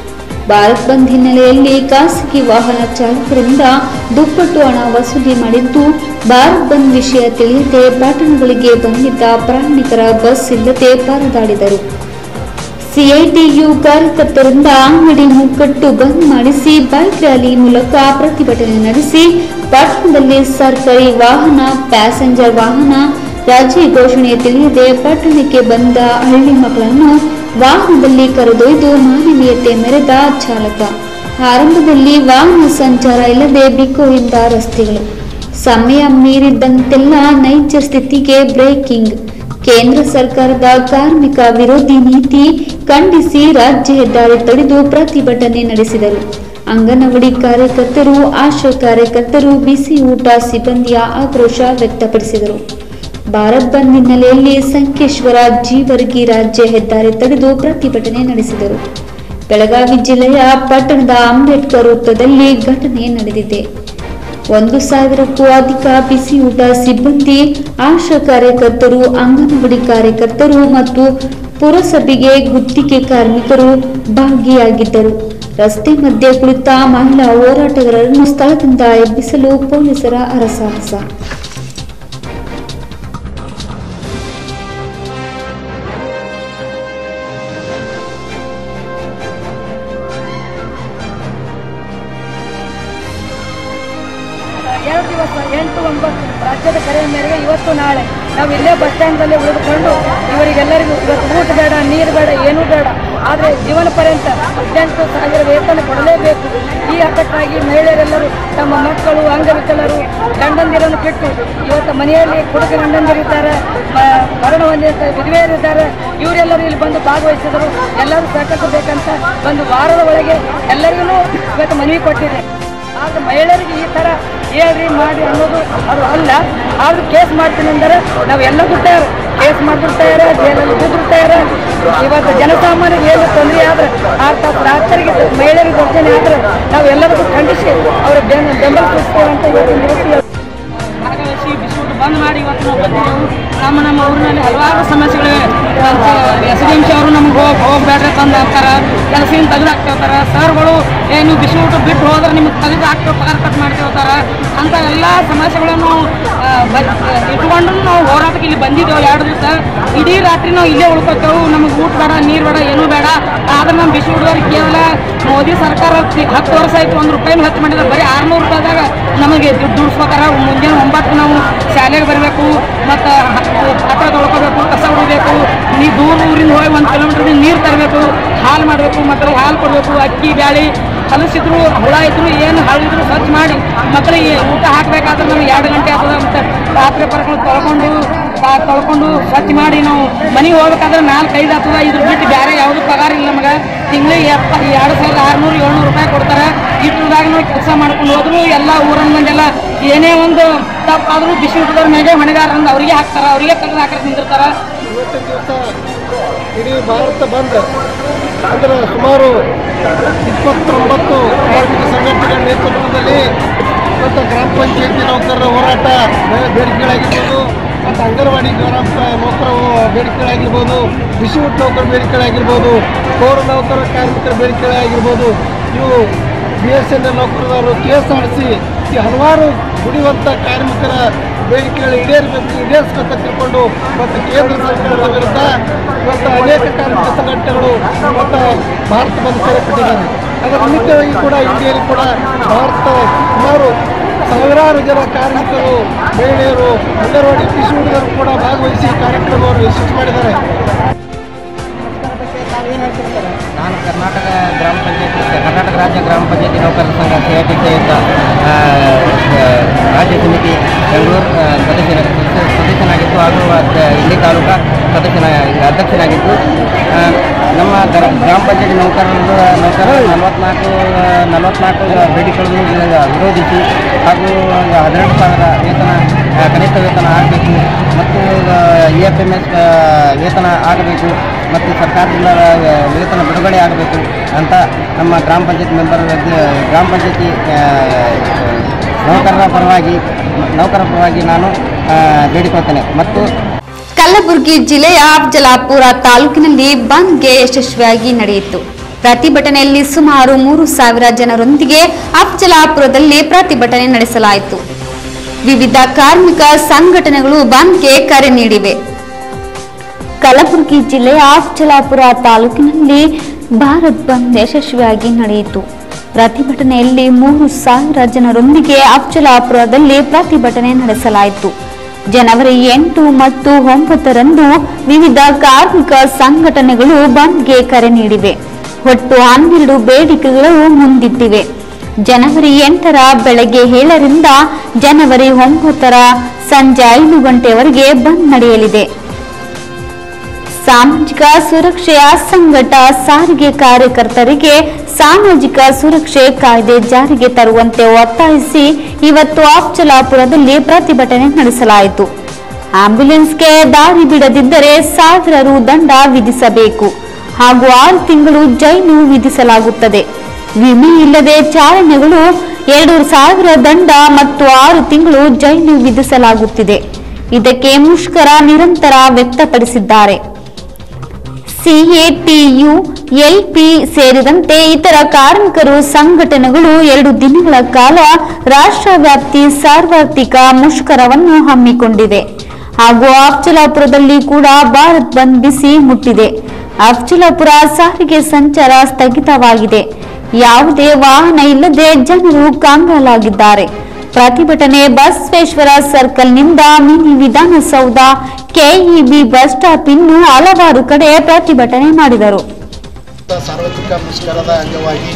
ಭಾರತ್ ಬಂದ್ ಹಿನ್ನೆಲೆಯಲ್ಲಿ ಖಾಸಗಿ ವಾಹನ ಚಾಲಕರಿಂದ ದುಪ್ಪಟ್ಟು ಹಣ ವಸೂಲಿ ಮಾಡಿದ್ದು ಭಾರತ್ ಬಂದ್ ವಿಷಯ ತಿಳಿಯದೆ ಪಟ್ಟಣಗಳಿಗೆ ಬಂದಿದ್ದ ಪ್ರಯಾಣಿಕರ ಬಸ್ ಇಲ್ಲದೆ ಪರದಾಡಿದರು ಸಿಐಟಿಯು ಕಾರ್ಯಕರ್ತರಿಂದ ಅಂಗಡಿ ಮುಗ್ಗಟ್ಟು ಬಂದ್ ಮಾಡಿಸಿ ಬೈಕ್ ರ್ಯಾಲಿ ಮೂಲಕ ಪ್ರತಿಭಟನೆ ನಡೆಸಿ ಪಟ್ಟಣದಲ್ಲಿ ಸರ್ಕಾರಿ ವಾಹನ ಪ್ಯಾಸೆಂಜರ್ ವಾಹನ ರಾಜ್ಯ ಘೋಷಣೆ ತಿಳಿಯದೆ ಪಟ್ಟಣಕ್ಕೆ ಬಂದ ಹಳ್ಳಿ ಮಕ್ಕಳನ್ನು ವಾಹನದಲ್ಲಿ ಕರೆದೊಯ್ದು ಮಾನವೀಯತೆ ಮೆರೆದ ಚಾಲಕ ಆರಂಭದಲ್ಲಿ ವಾಹನ ಸಂಚಾರ ಇಲ್ಲದೆ ಬಿಕೋಯಿಂದ ರಸ್ತೆಗಳು ಸಮಯ ಮೀರಿದಂತೆಲ್ಲ ನೈಜ ಸ್ಥಿತಿಗೆ ಬ್ರೇಕಿಂಗ್ ಕೇಂದ್ರ ಸರ್ಕಾರದ ಕಾರ್ಮಿಕ ವಿರೋಧಿ ನೀತಿ ಖಂಡಿಸಿ ರಾಜ್ಯ ಹೆದ್ದಾರಿ ತಡೆದು ಪ್ರತಿಭಟನೆ ನಡೆಸಿದರು ಅಂಗನವಾಡಿ ಕಾರ್ಯಕರ್ತರು ಆಶಾ ಕಾರ್ಯಕರ್ತರು ಬಿಸಿ ಊಟ ಸಿಬ್ಬಂದಿಯ ಆಕ್ರೋಶ ವ್ಯಕ್ತಪಡಿಸಿದರು ಭಾರತ್ ಬಂದ್ ಹಿನ್ನೆಲೆಯಲ್ಲಿ ಸಂಕೇಶ್ವರ ಜೀವರ್ಗಿ ರಾಜ್ಯ ಹೆದ್ದಾರಿ ತಡೆದು ಪ್ರತಿಭಟನೆ ನಡೆಸಿದರು ಬೆಳಗಾವಿ ಜಿಲ್ಲೆಯ ಪಟ್ಟಣದ ಅಂಬೇಡ್ಕರ್ ವೃತ್ತದಲ್ಲಿ ಘಟನೆ ನಡೆದಿದೆ ಒಂದು ಸಾವಿರಕ್ಕೂ ಅಧಿಕ ಬಿಸಿ ಊಟ ಸಿಬ್ಬಂದಿ ಆಶಾ ಕಾರ್ಯಕರ್ತರು ಅಂಗನವಾಡಿ ಕಾರ್ಯಕರ್ತರು ಮತ್ತು ಪುರಸಭೆಗೆ ಗುತ್ತಿಗೆ ಕಾರ್ಮಿಕರು ಭಾಗಿಯಾಗಿದ್ದರು ರಸ್ತೆ ಮಧ್ಯೆ ಕುಳಿತ ಮಹಿಳಾ ಹೋರಾಟಗಾರರನ್ನು ಸ್ಥಳದಿಂದ ಎಬ್ಬಿಸಲು ಪೊಲೀಸರ ಹರಸಾಹಸ ಎರಡು ದಿವಸ ಎಂಟು ಒಂಬತ್ತು ರಾಜ್ಯದ ಕರೆಯ ಮೇರೆಗೆ ಇವತ್ತು ನಾಳೆ ನಾವು ಇಲ್ಲೇ ಬಸ್ ಸ್ಟ್ಯಾಂಡ್ನಲ್ಲಿ ಉಳಿದುಕೊಂಡು ಇವರಿಗೆಲ್ಲರಿಗೂ ಇವತ್ತು ಊಟ ಬೇಡ ನೀರು ಬೇಡ ಏನೂ ಬೇಡ ಆದರೆ ಜೀವನ ಪರ್ಯಂತ ಹದಿನೆಂಟು ಸಾವಿರ ವೇತನ ಕೊಡಲೇಬೇಕು ಈ ಹಠಕ್ಕಾಗಿ ಮಹಿಳೆಯರೆಲ್ಲರೂ ತಮ್ಮ ಮಕ್ಕಳು ಅಂಗವಿಕಲರು ಗಂಡಂದಿರನ್ನು ಬಿಟ್ಟು ಇವತ್ತು ಮನೆಯಲ್ಲಿ ಕುಡುಕ ಗಂಡಂದಿರಿದ್ದಾರೆ ಮ- ಮರಣ ಹೊಂದಿದ ವಿಧವೆಯರಿದ್ದಾರೆ ಇವರೆಲ್ಲರೂ ಇಲ್ಲಿ ಬಂದು ಭಾಗವಹಿಸಿದರು ಎಲ್ಲರೂ ಸಹಕರಿಸಬೇಕಂತ ಒಂದು ವಾರದ ಒಳಗೆ ಎಲ್ಲರಿಗೂ ಇವತ್ತು ಮನವಿ ಕೊಟ್ಟಿದೆ ಆದ್ರೆ ಮಹಿಳೆಯರಿಗೆ ಈ ತರ ಹೇಳ್ರಿ ಮಾಡಿ ಅನ್ನೋದು ಅದು ಅಲ್ಲ ಆದ್ರೂ ಕೇಸ್ ಮಾಡ್ತೀನಿ ಅಂದರೆ ನಾವು ಎಲ್ಲದೂ ತಯಾರು ಕೇಸ್ ಮಾಡಿದ್ರು ತಯಾರ ಜೈಲಲ್ಲಿ ಬಿದ್ರು ತಯಾರ ಇವತ್ತು ಜನಸಾಮಾನ್ಯರಿಗೆ ಏನು ತೊಂದರೆ ಆದ್ರೆ ಆ ತಾಸು ರಾತ್ರಿಗೆ ಮಹಿಳೆಯರಿಗೆ ದರ್ಶನ ಆದ್ರೆ ನಾವು ಎಲ್ಲರಿಗೂ ಖಂಡಿಸಿ ಅವರ ಬೆನ್ನ ಬೆಂಬಲ ಸೂಚಿಸ್ತೇವೆ ಅಂತ ಇವತ್ತಿನ ದಿವಸ ಭಾಗವಹಿಸಿ ಬಿಸಿಯೂಟ ಬಂದ್ ಮಾಡಿ ಇವತ್ತು ನಾವು ಬಂದಿದ್ದೆವು ನಮ್ಮ ನಮ್ಮ ಊರಿನಲ್ಲಿ ಹಲವಾರು ಸಮಸ್ಯೆಗಳಿವೆ ಎಸ್ ಡಿ ಎಂ ಸಿ ಅವರು ನಮ್ಗೆ ಹೋಗಿ ಹೋಗ್ಬೇಡ್ರಿ ತಂದು ಹಾಕ್ತಾರ ಕೆಲಸದಿಂದ ತೆಗೆದು ಹಾಕ್ತಿರ್ತಾರ ಸರ್ಗಳು ಏನು ಬಿಸಿ ಊಟ ಬಿಟ್ಟು ಹೋದ್ರೆ ನಿಮ್ಗೆ ತೆಗೆದು ಹಾಕ್ತೇವೆ ಪಗಾರ ಕಟ್ ಮಾಡ್ತಿರ್ತಾರ ಅಂತ ಎಲ್ಲ ಸಮಸ್ಯೆಗಳನ್ನು ಆ, ಬ- ಇಟ್ಕೊಂಡು ನಾವು ಹೋರಾಟಕ್ಕೆ ಇಲ್ಲಿ ಬಂದಿದ್ದೇವೆ ಎರಡು ದಿವಸ ಇಡೀ ರಾತ್ರಿ ನಾವು ಇಲ್ಲೇ ಉಳ್ಕೊತೇವೆ ನಮಗೆ ಊಟ ಬೇಡ ನೀರು ಬೇಡ ಏನೂ ಬೇಡ ಆದ್ರೆ ನಮ್ಮ ಬಿಸಿ ಊಟದವ್ರಿಗೆ ಕೇವಲ ಮೋದಿ ಸರ್ಕಾರ ತಿ- ಹತ್ತು ವರ್ಷ ಆಯ್ತು ಒಂದು ರೂಪಾಯಿನೂ ಹೆಚ್ಚು ಮಾಡಿದ್ರೆ ಬರೀ ಆರ್ನೂರು ರೂಪಾಯಿದಾಗ ನಮಗೆ ದುಡ್ಡು ದುಡಿಸ್ಬೇಕಾರ ಮುಂಜಾನೆ ಒಂಬತ್ತು ನಾವು ಶಾಲೆಗೆ ಬರಬೇಕು ಮತ್ತು ಪಾತ್ರ ತೊಳ್ಕೊಬೇಕು ಕಸ ಹೊಡಿಬೇಕು ನೀ ದೂರ ಊರಿಂದ ಹೋಗಿ ಒಂದು ಕಿಲೋಮೀಟರ್ ನೀರು ತರಬೇಕು ಹಾಲು ಮಾಡಬೇಕು ಮಕ್ಕಳಿಗೆ ಹಾಲು ಕೊಡಬೇಕು ಅಕ್ಕಿ ಬ್ಯಾಳಿ ಕಲಸಿದ್ರು ಹುಳ ಇದ್ರು ಏನು ಹಳಿದ್ರು ಸ್ವಚ್ಛ ಮಾಡಿ ಮಕ್ಕಳಿಗೆ ಊಟ ಹಾಕಬೇಕಾದ್ರೆ ನಮ್ಗೆ ಎರಡು ಗಂಟೆ ಆಗ್ತದೆ ಮತ್ತು ಪಾತ್ರೆ ಪರ್ಕೊಂಡು ತೊಳ್ಕೊಂಡು ಪಾ- ತೊಳ್ಕೊಂಡು ಸ್ವಚ್ಛ ಮಾಡಿ ನಾವು ಮನೆಗೆ ಹೋಗ್ಬೇಕಾದ್ರೆ ನಾಲ್ಕು ಐದು ಆಗ್ತದೆ ಇದ್ರ ಬಿಟ್ಟು ಬೇರೆ ಯಾವುದು ಪಗಾರ ಇಲ್ಲ ನಮಗೆ ತಿಂಗಳಿಗೆ ಎಪ್ಪ ಎರಡು ಸಾವಿರದ ಆರುನೂರು ಏಳ್ನೂರು ರೂಪಾಯಿ ಕೊಡ್ತಾರೆ ಇದ್ರದಾಗ ನಾವು ಕೆಲಸ ಮಾಡ್ಕೊಂಡು ಹೋದ್ರು ಎಲ್ಲ ಊರನ್ನ ಮಂದೆಲ್ಲ ಏನೇ ಒಂದು ತಪ್ಪಾದ್ರೂ ಬಿಸಿ ಊಟದವ್ರ ಮೇಲೆ ಹೊಣೆಗಾರ ಅಂದ್ ಅವರಿಗೆ ಹಾಕ್ತಾರ ಅವರಿಗೆ ತೆಗೆದು ಹಾಕಿ ನಿಂದಿರ್ತಾರ ಇವತ್ತಿನ ದಿವಸ ಇಡೀ ಭಾರತ ಬಂದ್ ಅಂದ್ರೆ ಸುಮಾರು ಇಪ್ಪತ್ತೊಂಬತ್ತು ಕಾರ್ಮಿಕ ಸಂಘಟನೆಗಳ ನೇತೃತ್ವದಲ್ಲಿ ಮತ್ತು ಗ್ರಾಮ ಪಂಚಾಯತಿ ನೌಕರರ ಹೋರಾಟ ಬೇ- ಬೇಡಿಕೆಗಳಾಗಿರ್ಬೋದು ಮತ್ತು ಅಂಗನವಾಡಿ ಗ್ರಾಮ ಪ- ನೌಕರ ಬೇಡಿಕೆಗಳಾಗಿರ್ಬೋದು ಬಿಸಿ ಊಟ ನೌಕರ ಬೇಡಿಕೆಗಳಾಗಿರ್ಬೋದು ಪೌರ ನೌಕರ ಕಾರ್ಮಿಕರ ಬೇಡಿಕೆಗಳಾಗಿರ್ಬೋದು ಇವು ಬಿ ಎಸ್ ಎನ್ ಎಲ್ ನೌಕರರು ಕೆ ಎಸ್ ಆರ್ ಸಿ ಈ ಹಲವಾರು ದುಡಿಯುವಂಥ ಕಾರ್ಮಿಕರ ಬೇಡಿಕೆಗಳು ಈಡೇರಬೇಕು ಈಡೇರಿಸಬೇಕು ತಿಳ್ಕೊಂಡು ಮತ್ತು ಕೇಂದ್ರ ಸರ್ಕಾರದ ವಿರುದ್ಧ ಇವತ್ತು ಅನೇಕ ಕಾರ್ಮಿಕ ಸಂಘಟನೆಗಳು ಮತ್ತು ಭಾರತ ಬಂದ್ ಕರೆ ಕೊಟ್ಟಿದ್ದಾರೆ ಅದರ ನಿಮಿತ್ತವಾಗಿ ಕೂಡ ಇಂಡಿಯಲ್ಲಿ ಕೂಡ ಭಾರತ ಸುಮಾರು ಸಾವಿರಾರು ಜನ ಕಾರ್ಮಿಕರು ಮಹಿಳೆಯರು ಅಂಗನವಾಡಿ ಕೃಷಿ ಹುಡುಗರು ಕೂಡ ಭಾಗವಹಿಸಿ ಕಾರ್ಯಕ್ರಮವನ್ನು ಯಶಸ್ವಿ ಮಾಡಿದ್ದಾರೆ ನಾನು ಕರ್ನಾಟಕ ಗ್ರಾಮ ಪಂಚಾಯತಿ ಕರ್ನಾಟಕ ರಾಜ್ಯ ಗ್ರಾಮ ಪಂಚಾಯತಿ ನೌಕರರ ಸಂಘ ಸಿ ಐ ಟಿ ಸಂಯುಕ್ತ ಆ, ಆ, ರಾಜ್ಯ ಸಮಿತಿ ಬೆಂಗಳೂರು ಆ, ಸದಸ್ಯನ ಸದಸ್ಯ- ಸದಸ್ಯನಾಗಿದ್ದು ಹಾಗೂ ಅದ- ಇಲ್ಲಿ ತಾಲೂಕಾ ಸದಸ್ಯನ ಅಧ್ಯಕ್ಷನಾಗಿದ್ದು ಆ, ನಮ್ಮ ಗ್ರ- ಗ್ರಾಮ ಪಂಚಾಯತಿ ನೌಕರರು ನೌಕರರು ನಲವತ್ನಾಲ್ಕು ನಲವತ್ನಾಲ್ಕು ಬೇಡಿಕೆಗಳನ್ನು ವಿರೋಧಿಸಿ ಹಾಗೂ ಹದಿನೆಂಟು ಸಾವಿರ ವೇತನ ಆ, ಕನಿಷ್ಠ ವೇತನ ಆಗಬೇಕು ಮತ್ತು ಇ ಎಫ್ ಎಮ್ ಎಸ್ ವೇತನ ಆಗಬೇಕು ಮತ್ತು ಸರ್ಕಾರದಿಂದ ಆ, ವೇತನ ಬಿಡುಗಡೆ ಆಗಬೇಕು ಅಂತ ನಮ್ಮ ಗ್ರಾಮ ಪಂಚಾಯತ್ ಮೆಂಬರ್ ಗ್ರಾಮ ಪಂಚಾಯತಿ ನೌಕರರ ಪರವಾಗಿ ನೌಕರರ ಪರವಾಗಿ ನಾನು ಆ, ಬೇಡಿಕೊಳ್ತೇನೆ ಮತ್ತು ಕಲಬುರಗಿ ಜಿಲ್ಲೆಯ ಅಫ್ಜಲಾಪುರ ತಾಲೂಕಿನಲ್ಲಿ ಬಂದ್ಗೆ ಯಶಸ್ವಿಯಾಗಿ ನಡೆಯಿತು ಪ್ರತಿಭಟನೆಯಲ್ಲಿ ಸುಮಾರು ಮೂರು ಸಾವಿರ ಜನರೊಂದಿಗೆ ಅಫ್ಜಲಾಪುರದಲ್ಲಿ ಪ್ರತಿಭಟನೆ ನಡೆಸಲಾಯಿತು ವಿವಿಧ ಕಾರ್ಮಿಕ ಸಂಘಟನೆಗಳು ಬಂದ್ಗೆ ಕರೆ ನೀಡಿವೆ ಕಲಬುರಗಿ ಜಿಲ್ಲೆಯ ಅಫ್ಜಲಾಪುರ ತಾಲೂಕಿನಲ್ಲಿ ಭಾರತ್ ಬಂದ್ ಯಶಸ್ವಿಯಾಗಿ ನಡೆಯಿತು ಪ್ರತಿಭಟನೆಯಲ್ಲಿ ಮೂರು ಸಾವಿರ ಜನರೊಂದಿಗೆ ಅಫ್ಜಲಾಪುರದಲ್ಲಿ ಪ್ರತಿಭಟನೆ ನಡೆಸಲಾಯಿತು ಜನವರಿ ಎಂಟು ಮತ್ತು ಒಂಬತ್ತರಂದು ವಿವಿಧ ಕಾರ್ಮಿಕ ಸಂಘಟನೆಗಳು ಬಂದ್ಗೆ ಕರೆ ನೀಡಿವೆ ಒಟ್ಟು ಹನ್ನೆರಡು ಬೇಡಿಕೆಗಳು ಮುಂದಿಟ್ಟಿವೆ ಜನವರಿ ಎಂಟರ ಬೆಳಗ್ಗೆ ಏಳರಿಂದ ಜನವರಿ ಒಂಬತ್ತರ ಸಂಜೆ ಐದು ಗಂಟೆವರೆಗೆ ಬಂದ್ ನಡೆಯಲಿದೆ ಸಾಮಾಜಿಕ ಸುರಕ್ಷೆ ಅಸಂಘಟ ಸಾರಿಗೆ ಕಾರ್ಯಕರ್ತರಿಗೆ ಸಾಮಾಜಿಕ ಸುರಕ್ಷೆ ಕಾಯ್ದೆ ಜಾರಿಗೆ ತರುವಂತೆ ಒತ್ತಾಯಿಸಿ ಇವತ್ತು ಅಫ್ಜಲಾಪುರದಲ್ಲಿ ಪ್ರತಿಭಟನೆ ನಡೆಸಲಾಯಿತು ಆಂಬ್ಯುಲೆನ್ಸ್ಗೆ ದಾರಿ ಬಿಡದಿದ್ದರೆ ಸಾವಿರ ರು ದಂಡ ವಿಧಿಸಬೇಕು ಹಾಗೂ ಆರು ತಿಂಗಳು ಜೈಲು ವಿಧಿಸಲಾಗುತ್ತದೆ ವಿಮೆ ಇಲ್ಲದೆ ಚಾಲನೆಗಳು ಎರಡು ಸಾವಿರ ದಂಡ ಮತ್ತು ಆರು ತಿಂಗಳು ಜೈಲು ವಿಧಿಸಲಾಗುತ್ತಿದೆ ಇದಕ್ಕೆ ಮುಷ್ಕರ ನಿರಂತರ ವ್ಯಕ್ತಪಡಿಸಿದ್ದಾರೆ ಸಿಎಟಿಯು ಎಲ್ಪಿ ಸೇರಿದಂತೆ ಇತರ ಕಾರ್ಮಿಕರು ಸಂಘಟನೆಗಳು ಎರಡು ದಿನಗಳ ಕಾಲ ರಾಷ್ಟ್ರವ್ಯಾಪ್ತಿ ಸಾರ್ವತ್ರಿಕ ಮುಷ್ಕರವನ್ನು ಹಮ್ಮಿಕೊಂಡಿವೆ ಹಾಗೂ ಅಫ್ಜಲಾಪುರದಲ್ಲಿ ಕೂಡ ಭಾರತ್ ಬಂದ್ ಬಿಸಿ ಮುಟ್ಟಿದೆ ಅಫ್ಜಲಾಪುರ ಸಾರಿಗೆ ಸಂಚಾರ ಸ್ಥಗಿತವಾಗಿದೆ ಯಾವುದೇ ವಾಹನ ಇಲ್ಲದೆ ಜನರು ಕಂಗಾಲಾಗಿದ್ದಾರೆ ಪ್ರತಿಭಟನೆ ಬಸವೇಶ್ವರ ಸರ್ಕಲ್ನಿಂದ mini Vidhana Soudha KEB bus stop ಇನ್ನೂ ಹಲವಾರು ಕಡೆ ಪ್ರತಿಭಟನೆ ಮಾಡಿದರು ಸಾರ್ವತ್ರಿಕ ಮುಷ್ಕರದ ಅಂಗವಾಗಿ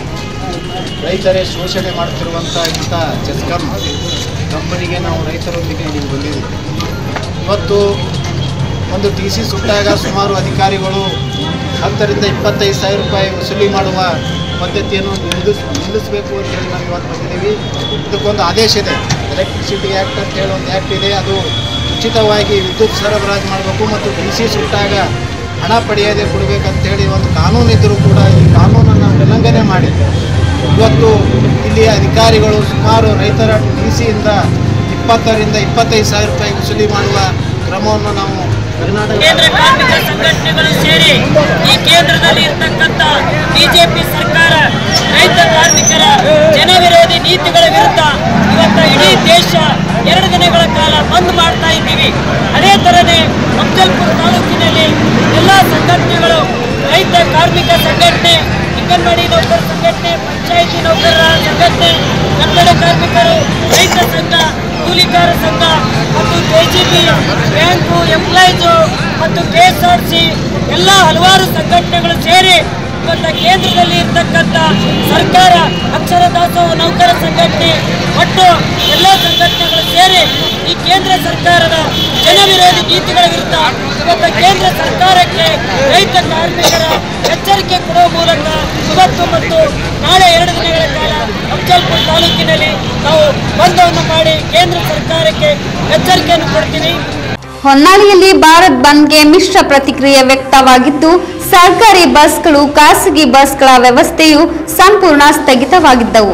ರೈತರೇ ಶೋಷಣೆ ಮಾಡುತ್ತಿರುವಂಥ ಇಂಥ ಚೆಸ್ಕಾಂ ಕಂಪನಿಗೆ ನಾವು ರೈತರೊಂದಿಗೆ ಇಲ್ಲಿ ಬಂದಿದ್ದೀವಿ ಇವತ್ತು ಒಂದು ಟಿ ಸಿ ಸುಟ್ಟಾಗ ಸುಮಾರು ಅಧಿಕಾರಿಗಳು ಹತ್ತರಿಂದ ಇಪ್ಪತ್ತೈದು ಸಾವಿರ ರೂಪಾಯಿ ವಸೂಲಿ ಮಾಡುವ ಪದ್ಧತಿಯನ್ನು ನಿಲ್ಲಿಸ್ ನಿಲ್ಲಿಸಬೇಕು ಅಂತ ಹೇಳಿ ನಾವು ಇವತ್ತು ಬಂದಿದ್ದೀವಿ ಇದಕ್ಕೊಂದು ಆದೇಶ ಇದೆ ಎಲೆಕ್ಟ್ರಿಸಿಟಿ ಆ್ಯಕ್ಟ್ ಅಂತ ಹೇಳಿ ಒಂದು ಆ್ಯಕ್ಟ್ ಇದೆ ಅದು ಉಚಿತವಾಗಿ ವಿದ್ಯುತ್ ಸರಬರಾಜು ಮಾಡಬೇಕು ಮತ್ತು ಟಿ ಸಿ ಸುಟ್ಟಾಗ ಹಣ ಪಡೆಯದೆ ಕೊಡಬೇಕಂತ ಹೇಳಿ ಒಂದು ಕಾನೂನು ಇದ್ದರೂ ಕೂಡ ಈ ಕಾನೂನನ್ನು ಉಲ್ಲಂಘನೆ ಮಾಡಿ ಇವತ್ತು ಇಲ್ಲಿಯ ಅಧಿಕಾರಿಗಳು ಸುಮಾರು ರೈತರ ಟಿ ಸಿಯಿಂದ ಇಪ್ಪತ್ತರಿಂದ ಇಪ್ಪತ್ತೈದು ಸಾವಿರ ರೂಪಾಯಿ ವಸೂಲಿ ಮಾಡುವ ಕ್ರಮವನ್ನು ನಾವು ಕರ್ನಾಟಕ ಕೇಂದ್ರ ಕಾರ್ಮಿಕ ಸಂಘಟನೆಗಳು ಸೇರಿ ಈ ಕೇಂದ್ರದಲ್ಲಿ ಇರ್ತಕ್ಕಂಥ ಬಿಜೆಪಿ ಸರ್ಕಾರ ರೈತ ಕಾರ್ಮಿಕರ ಜನವಿರೋಧಿ ನೀತಿಗಳ ವಿರುದ್ಧ ಇವತ್ತು ಇಡೀ ದೇಶ ಎರಡು ದಿನಗಳ ಕಾಲ ಬಂದ್ ಮಾಡ್ತಾ ಇದ್ದೀವಿ ಅದೇ ಥರನೇ ಅಫ್ಜಲ್ಪುರ ತಾಲೂಕಿನಲ್ಲಿ ಎಲ್ಲ ಸಂಘಟನೆಗಳು ರೈತ ಕಾರ್ಮಿಕ ಸಂಘಟನೆ ಅಂಗನವಾಡಿ ನೌಕರ ಸಂಘಟನೆ ಪಂಚಾಯಿತಿ ನೌಕರರ ಸಂಘಟನೆ ಕನ್ನಡ ಕಾರ್ಮಿಕರು ರೈತ ಸಂಘ ಕೂಲಿಕಾರ ಸಂಘ ಮತ್ತು ಕೆಜಿಬಿ ಬ್ಯಾಂಕು ಎಂಪ್ಲಾಯೀಸು ಮತ್ತು ಕೆ ಎಸ್ ಆರ್ ಸಿ ಎಲ್ಲ ಹಲವಾರು ಸಂಘಟನೆಗಳು ಸೇರಿ ಇವತ್ತು ಕೇಂದ್ರದಲ್ಲಿ ಇರ್ತಕ್ಕಂಥ ಸರ್ಕಾರ ಅಕ್ಷರ ದಾಸೋಹ ನೌಕರ ಸಂಘಟನೆ ಒಟ್ಟು ಎಲ್ಲ ಸಂಘಟನೆಗಳು ಸೇರಿ ಈ ಕೇಂದ್ರ ಸರ್ಕಾರದ ಜನವಿರೋಧಿ ನೀತಿಗಳ ವಿರುದ್ಧ ಇವತ್ತು ಕೇಂದ್ರ ಸರ್ಕಾರಕ್ಕೆ ರೈತ ಕಾರ್ಮಿಕರ ಎಚ್ಚರಿಕೆ ಕೊಡುವ ಮೂಲಕ ಇವತ್ತು ಮತ್ತು ನಾಳೆ ಎರಡು ದಿನಗಳ ಕಾಲ ಅಫ್ಜಲ್ಪುರ ತಾಲೂಕಿನಲ್ಲಿ ನಾವು ಬಂಧವನ್ನು ಮಾಡಿ ಕೇಂದ್ರ ಸರ್ಕಾರಕ್ಕೆ ಎಚ್ಚರಿಕೆಯನ್ನು ಕೊಡ್ತೀವಿ ಹೊನ್ನಾಳಿಯಲ್ಲಿ ಭಾರತ್ ಬಂದ್ಗೆ ಮಿಶ್ರ ಪ್ರತಿಕ್ರಿಯೆ ವ್ಯಕ್ತವಾಗಿದ್ದು ಸರ್ಕಾರಿ ಬಸ್ಗಳು ಖಾಸಗಿ ಬಸ್ಗಳ ವ್ಯವಸ್ಥೆಯು ಸಂಪೂರ್ಣ ಸ್ಥಗಿತವಾಗಿದ್ದವು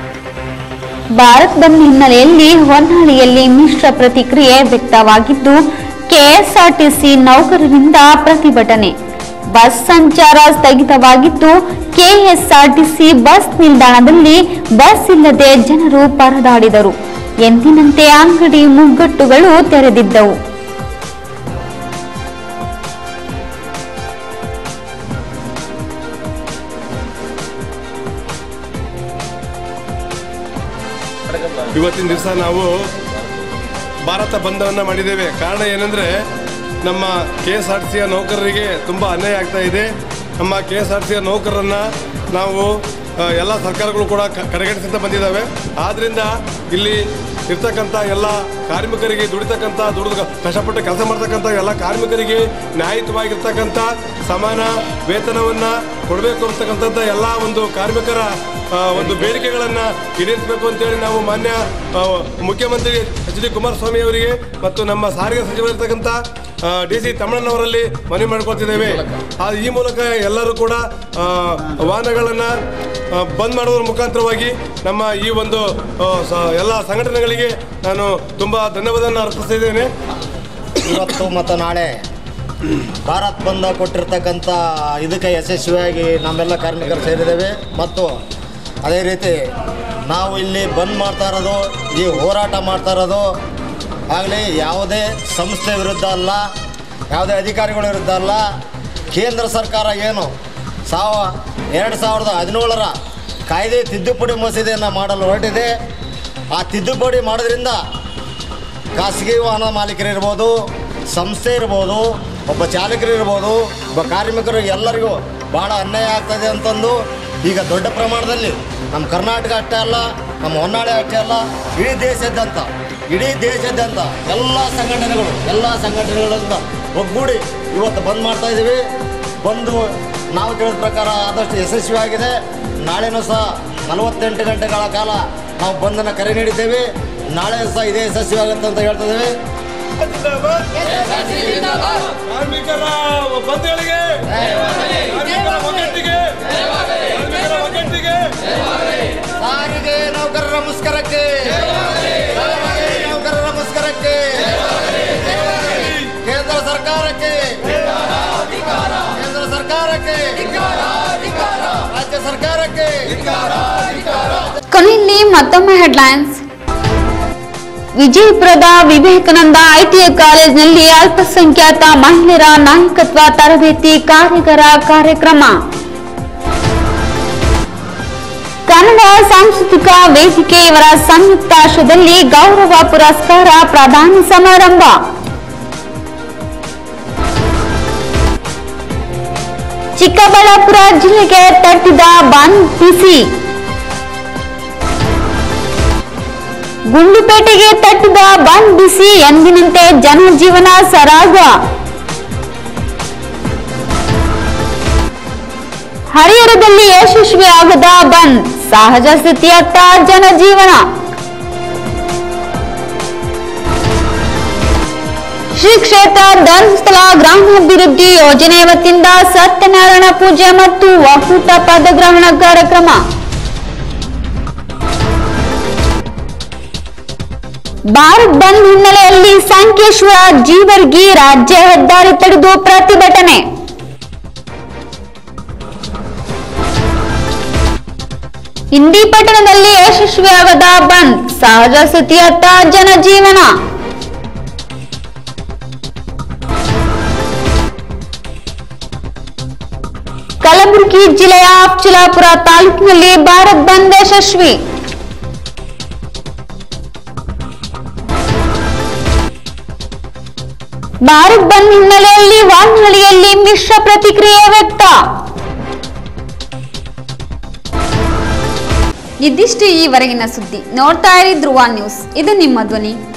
ಭಾರತ್ ಬಂದ್ ಹಿನ್ನೆಲೆಯಲ್ಲಿ ಹೊನ್ನಾಳಿಯಲ್ಲಿ ಮಿಶ್ರ ಪ್ರತಿಕ್ರಿಯೆ ವ್ಯಕ್ತವಾಗಿದ್ದು ಕೆಎಸ್ಆರ್ಟಿಸಿ ನೌಕರರಿಂದ ಪ್ರತಿಭಟನೆ ಬಸ್ ಸಂಚಾರ ಸ್ಥಗಿತವಾಗಿದ್ದು ಕೆಎಸ್ಆರ್ಟಿಸಿ ಬಸ್ ನಿಲ್ದಾಣದಲ್ಲಿ ಬಸ್ ಇಲ್ಲದೆ ಜನರು ಪರದಾಡಿದರು ಎಂದಿನಂತೆ ಅಂಗಡಿ ಮುಗ್ಗಟ್ಟುಗಳು ತೆರೆದಿದ್ದವು ಇವತ್ತಿನ ದಿವಸ ನಾವು ಭಾರತ ಬಂಧವನ್ನು ಮಾಡಿದ್ದೇವೆ ಕಾರಣ ಏನಂದರೆ ನಮ್ಮ ಕೆ ಎಸ್ ಆರ್ ಸಿಯ ನೌಕರರಿಗೆ ತುಂಬ ಅನ್ಯಾಯ ಆಗ್ತಾ ಇದೆ ನಮ್ಮ ಕೆ ಎಸ್ ಆರ್ ಸಿಯ ನೌಕರರನ್ನು ನಾವು ಆ, ಎಲ್ಲ ಸರ್ಕಾರಗಳು ಕೂಡ ಕ- ಕಡೆಗಣಿಸುತ್ತಾ ಬಂದಿದ್ದಾವೆ ಆದ್ದರಿಂದ ಇಲ್ಲಿ ಇರ್ತಕ್ಕಂಥ ಎಲ್ಲ ಕಾರ್ಮಿಕರಿಗೆ ದುಡಿತಕ್ಕಂಥ ದುಡಿದು ಕಷ್ಟಪಟ್ಟು ಕೆಲಸ ಮಾಡ್ತಕ್ಕಂಥ ಎಲ್ಲ ಕಾರ್ಮಿಕರಿಗೆ ನ್ಯಾಯಯುತವಾಗಿರ್ತಕ್ಕಂಥ ಸಮಾನ ವೇತನವನ್ನು ಕೊಡಬೇಕು ಅಂತಕ್ಕಂಥದ್ದು ಎಲ್ಲ ಒಂದು ಕಾರ್ಮಿಕರ ಆ, ಒಂದು ಬೇಡಿಕೆಗಳನ್ನು ಈಡೇರಿಸಬೇಕು ಅಂತೇಳಿ ನಾವು ಮಾನ್ಯ ಆ, ಮುಖ್ಯಮಂತ್ರಿ ಎಚ್ ಡಿ ಕುಮಾರಸ್ವಾಮಿ ಅವರಿಗೆ ಮತ್ತು ನಮ್ಮ ಸಾರಿಗೆ ಸಚಿವರಿರ್ತಕ್ಕಂಥ ಡಿ ಸಿ ತಮ್ಮಣ್ಣನವರಲ್ಲಿ ಮನವಿ ಮಾಡ್ಕೊಳ್ತಿದ್ದೇವೆ ಆ ಈ ಮೂಲಕ ಎಲ್ಲರೂ ಕೂಡ ಆ, ವಾಹನಗಳನ್ನು ಆ, ಬಂದ್ ಮಾಡೋದ್ರ ಮುಖಾಂತರವಾಗಿ ನಮ್ಮ ಈ ಒಂದು ಆ, ಸ- ಎಲ್ಲ ಸಂಘಟನೆಗಳಿಗೆ ನಾನು ತುಂಬ ಧನ್ಯವಾದವನ್ನು ಅರ್ಪಿಸ್ತಿದ್ದೇನೆ ಇವತ್ತು ಮತ್ತು ನಾಳೆ ಭಾರತ್ ಬಂದ ಕೊಟ್ಟಿರ್ತಕ್ಕಂಥ ಇದಕ್ಕೆ ಯಶಸ್ವಿಯಾಗಿ ನಮ್ಮೆಲ್ಲ ಕಾರ್ಮಿಕರು ಸೇರಿದ್ದೇವೆ ಮತ್ತು ಅದೇ ರೀತಿ ನಾವು ಇಲ್ಲಿ ಬಂದ್ ಮಾಡ್ತಾ ಇರೋದು ಈ ಹೋರಾಟ ಮಾಡ್ತಾ ಇರೋದು ಆಗಲಿ ಯಾವುದೇ ಸಂಸ್ಥೆ ವಿರುದ್ಧ ಅಲ್ಲ ಯಾವುದೇ ಅಧಿಕಾರಿಗಳ ವಿರುದ್ಧ ಅಲ್ಲ ಕೇಂದ್ರ ಸರ್ಕಾರ ಏನು ಸಾವ ಎರಡು ಸಾವಿರದ ಹದಿನೇಳರ ಕಾಯ್ದೆ ತಿದ್ದುಪಡಿ ಮಸೂದೆಯನ್ನು ಮಾಡಲು ಹೊರಟಿದೆ ಆ ತಿದ್ದುಪಡಿ ಮಾಡೋದ್ರಿಂದ ಖಾಸಗಿ ವಾಹನ ಮಾಲೀಕರಿರ್ಬೋದು ಸಂಸ್ಥೆ ಇರ್ಬೋದು ಒಬ್ಬ ಚಾಲಕರು ಇರ್ಬೋದು ಒಬ್ಬ ಕಾರ್ಮಿಕರು ಎಲ್ಲರಿಗೂ ಭಾಳ ಅನ್ಯಾಯ ಆಗ್ತದೆ ಅಂತಂದು ಈಗ ದೊಡ್ಡ ಪ್ರಮಾಣದಲ್ಲಿ ನಮ್ಮ ಕರ್ನಾಟಕ ಅಷ್ಟೇ ಅಲ್ಲ ನಮ್ಮ ಹೊನ್ನಾಳಿ ಅಷ್ಟೇ ಅಲ್ಲ ಇಡೀ ದೇಶಾದ್ಯಂತ ಇಡೀ ದೇಶಾದ್ಯಂತ ಎಲ್ಲ ಸಂಘಟನೆಗಳು ಎಲ್ಲ ಸಂಘಟನೆಗಳಿಂದ ಒಗ್ಗೂಡಿ ಇವತ್ತು ಬಂದ್ ಮಾಡ್ತಾ ಇದ್ದೀವಿ ಬಂದು ನಾವು ತಿಳಿದ ಪ್ರಕಾರ ಆದಷ್ಟು ಯಶಸ್ವಿಯಾಗಿದೆ ನಾಳೆನೂ ಸಹ ನಲವತ್ತೆಂಟು ಗಂಟೆಗಳ ಕಾಲ ನಾವು ಬಂದನ್ನು ಕರೆ ನೀಡಿದ್ದೇವೆ ನಾಳೆ ಸಹ ಇದೇ ಯಶಸ್ವಿಯಾಗುತ್ತೆ ಅಂತ ಹೇಳ್ತಿದ್ದೇವೆ ಕಾರ್ಮಿಕರ ಬಂಧುಗಳಿಗೆ ಕಾರ್ಮಿಕರ ಒಗ್ಗಟ್ಟಿಗೆ ಕಾರ್ಮಿಕರ ಒಗ್ಗಟ್ಟಿಗೆ ಸಾರಿಗೆ ನೌಕರರ ಮುಷ್ಕರಕ್ಕೆ ಸಾರಿಗೆ ನೌಕರರ ಮುಷ್ಕರಕ್ಕೆ ಕೇಂದ್ರ ಸರ್ಕಾರಕ್ಕೆ ಕೇಂದ್ರ ಸರ್ಕಾರಕ್ಕೆ ರಾಜ್ಯ ಸರ್ಕಾರಕ್ಕೆ ಕೊನೆಯಲ್ಲಿ ಮತ್ತೊಮ್ಮೆ ಹೆಡ್ಲೈನ್ಸ್ ವಿಜಯಪುರದ ವಿವೇಕಾನಂದ ಐಟಿಐ ಕಾಲೇಜಿನಲ್ಲಿ ಅಲ್ಪಸಂಖ್ಯಾತ ಮಹಿಳೆಯರ ನಾಯಕತ್ವ ತರಬೇತಿ ಕಾರ್ಯಾಗಾರ ಕಾರ್ಯಕ್ರಮ ಕನ್ನಡ ಸಾಂಸ್ಕೃತಿಕ ವೇದಿಕೆ ಇವರ ಸಂಯುಕ್ತಾಶ್ರದಲ್ಲಿ ಗೌರವ ಪುರಸ್ಕಾರ ಪ್ರದಾನ ಸಮಾರಂಭ ಚಿಕ್ಕಬಳ್ಳಾಪುರ ಜಿಲ್ಲೆಗೆ ತಟ್ಟಿದ ಬಂದ್ ಬಿಸಿ ಗುಂಡ್ಲುಪೇಟೆಗೆ ತಟ್ಟಿದ ಬಂದ್ ಬಿಸಿ ಎಂದಿನಂತೆ ಜನಜೀವನ ಸರಾಗ ಹರಿಹರದಲ್ಲಿ ಯಶಸ್ವಿ ಆಗದ ಬಂದ್ ಸಹಜ ಸ್ಥಿತಿಯತ್ತ ಜನಜೀವನ ಶ್ರೀ ಕ್ಷೇತ್ರ ಧರ್ಮಸ್ಥಳ ಗ್ರಾಮಾಭಿವೃದ್ಧಿ ಯೋಜನೆ ವತಿಯಿಂದ ಸತ್ಯನಾರಾಯಣ ಪೂಜೆ ಮತ್ತು ಒಕ್ಕೂಟ ಪದಗ್ರಹಣ ಕಾರ್ಯಕ್ರಮ ಭಾರತ್ ಬಂದ್ ಹಿನ್ನೆಲೆಯಲ್ಲಿ ಸಂಕೇಶ್ವರ ಜೀವರ್ಗಿ ರಾಜ್ಯ ಹೆದ್ದಾರಿ ತಡೆದು ಪ್ರತಿಭಟನೆ ಇಂಡಿ ಪಟ್ಟಣದಲ್ಲಿ ಯಶಸ್ವಿಯಾಗದ ಬಂದ್ ಸಹಜ ಸ್ಥಿತಿಯತ್ತ ಜನಜೀವನ ಕಲಬುರಗಿ ಜಿಲ್ಲೆಯ ಅಫ್ಚಲಾಪುರ ತಾಲೂಕಿನಲ್ಲಿ ಭಾರತ್ ಬಂದ್ ಯಶಸ್ವಿ ಭಾರತ್ ಬಂದ್ ಹಿನ್ನೆಲೆಯಲ್ಲಿ ವಾಲ್ನಹಳ್ಳಿಯಲ್ಲಿ ಮಿಶ್ರ ಪ್ರತಿಕ್ರಿಯೆ ವ್ಯಕ್ತ ಇದಿಷ್ಟು ಈವರೆಗಿನ ಸುದ್ದಿ ನೋಡ್ತಾ ಇರಿ ಧ್ರುವ ನ್ಯೂಸ್ ಇದು ನಿಮ್ಮ ಧ್ವನಿ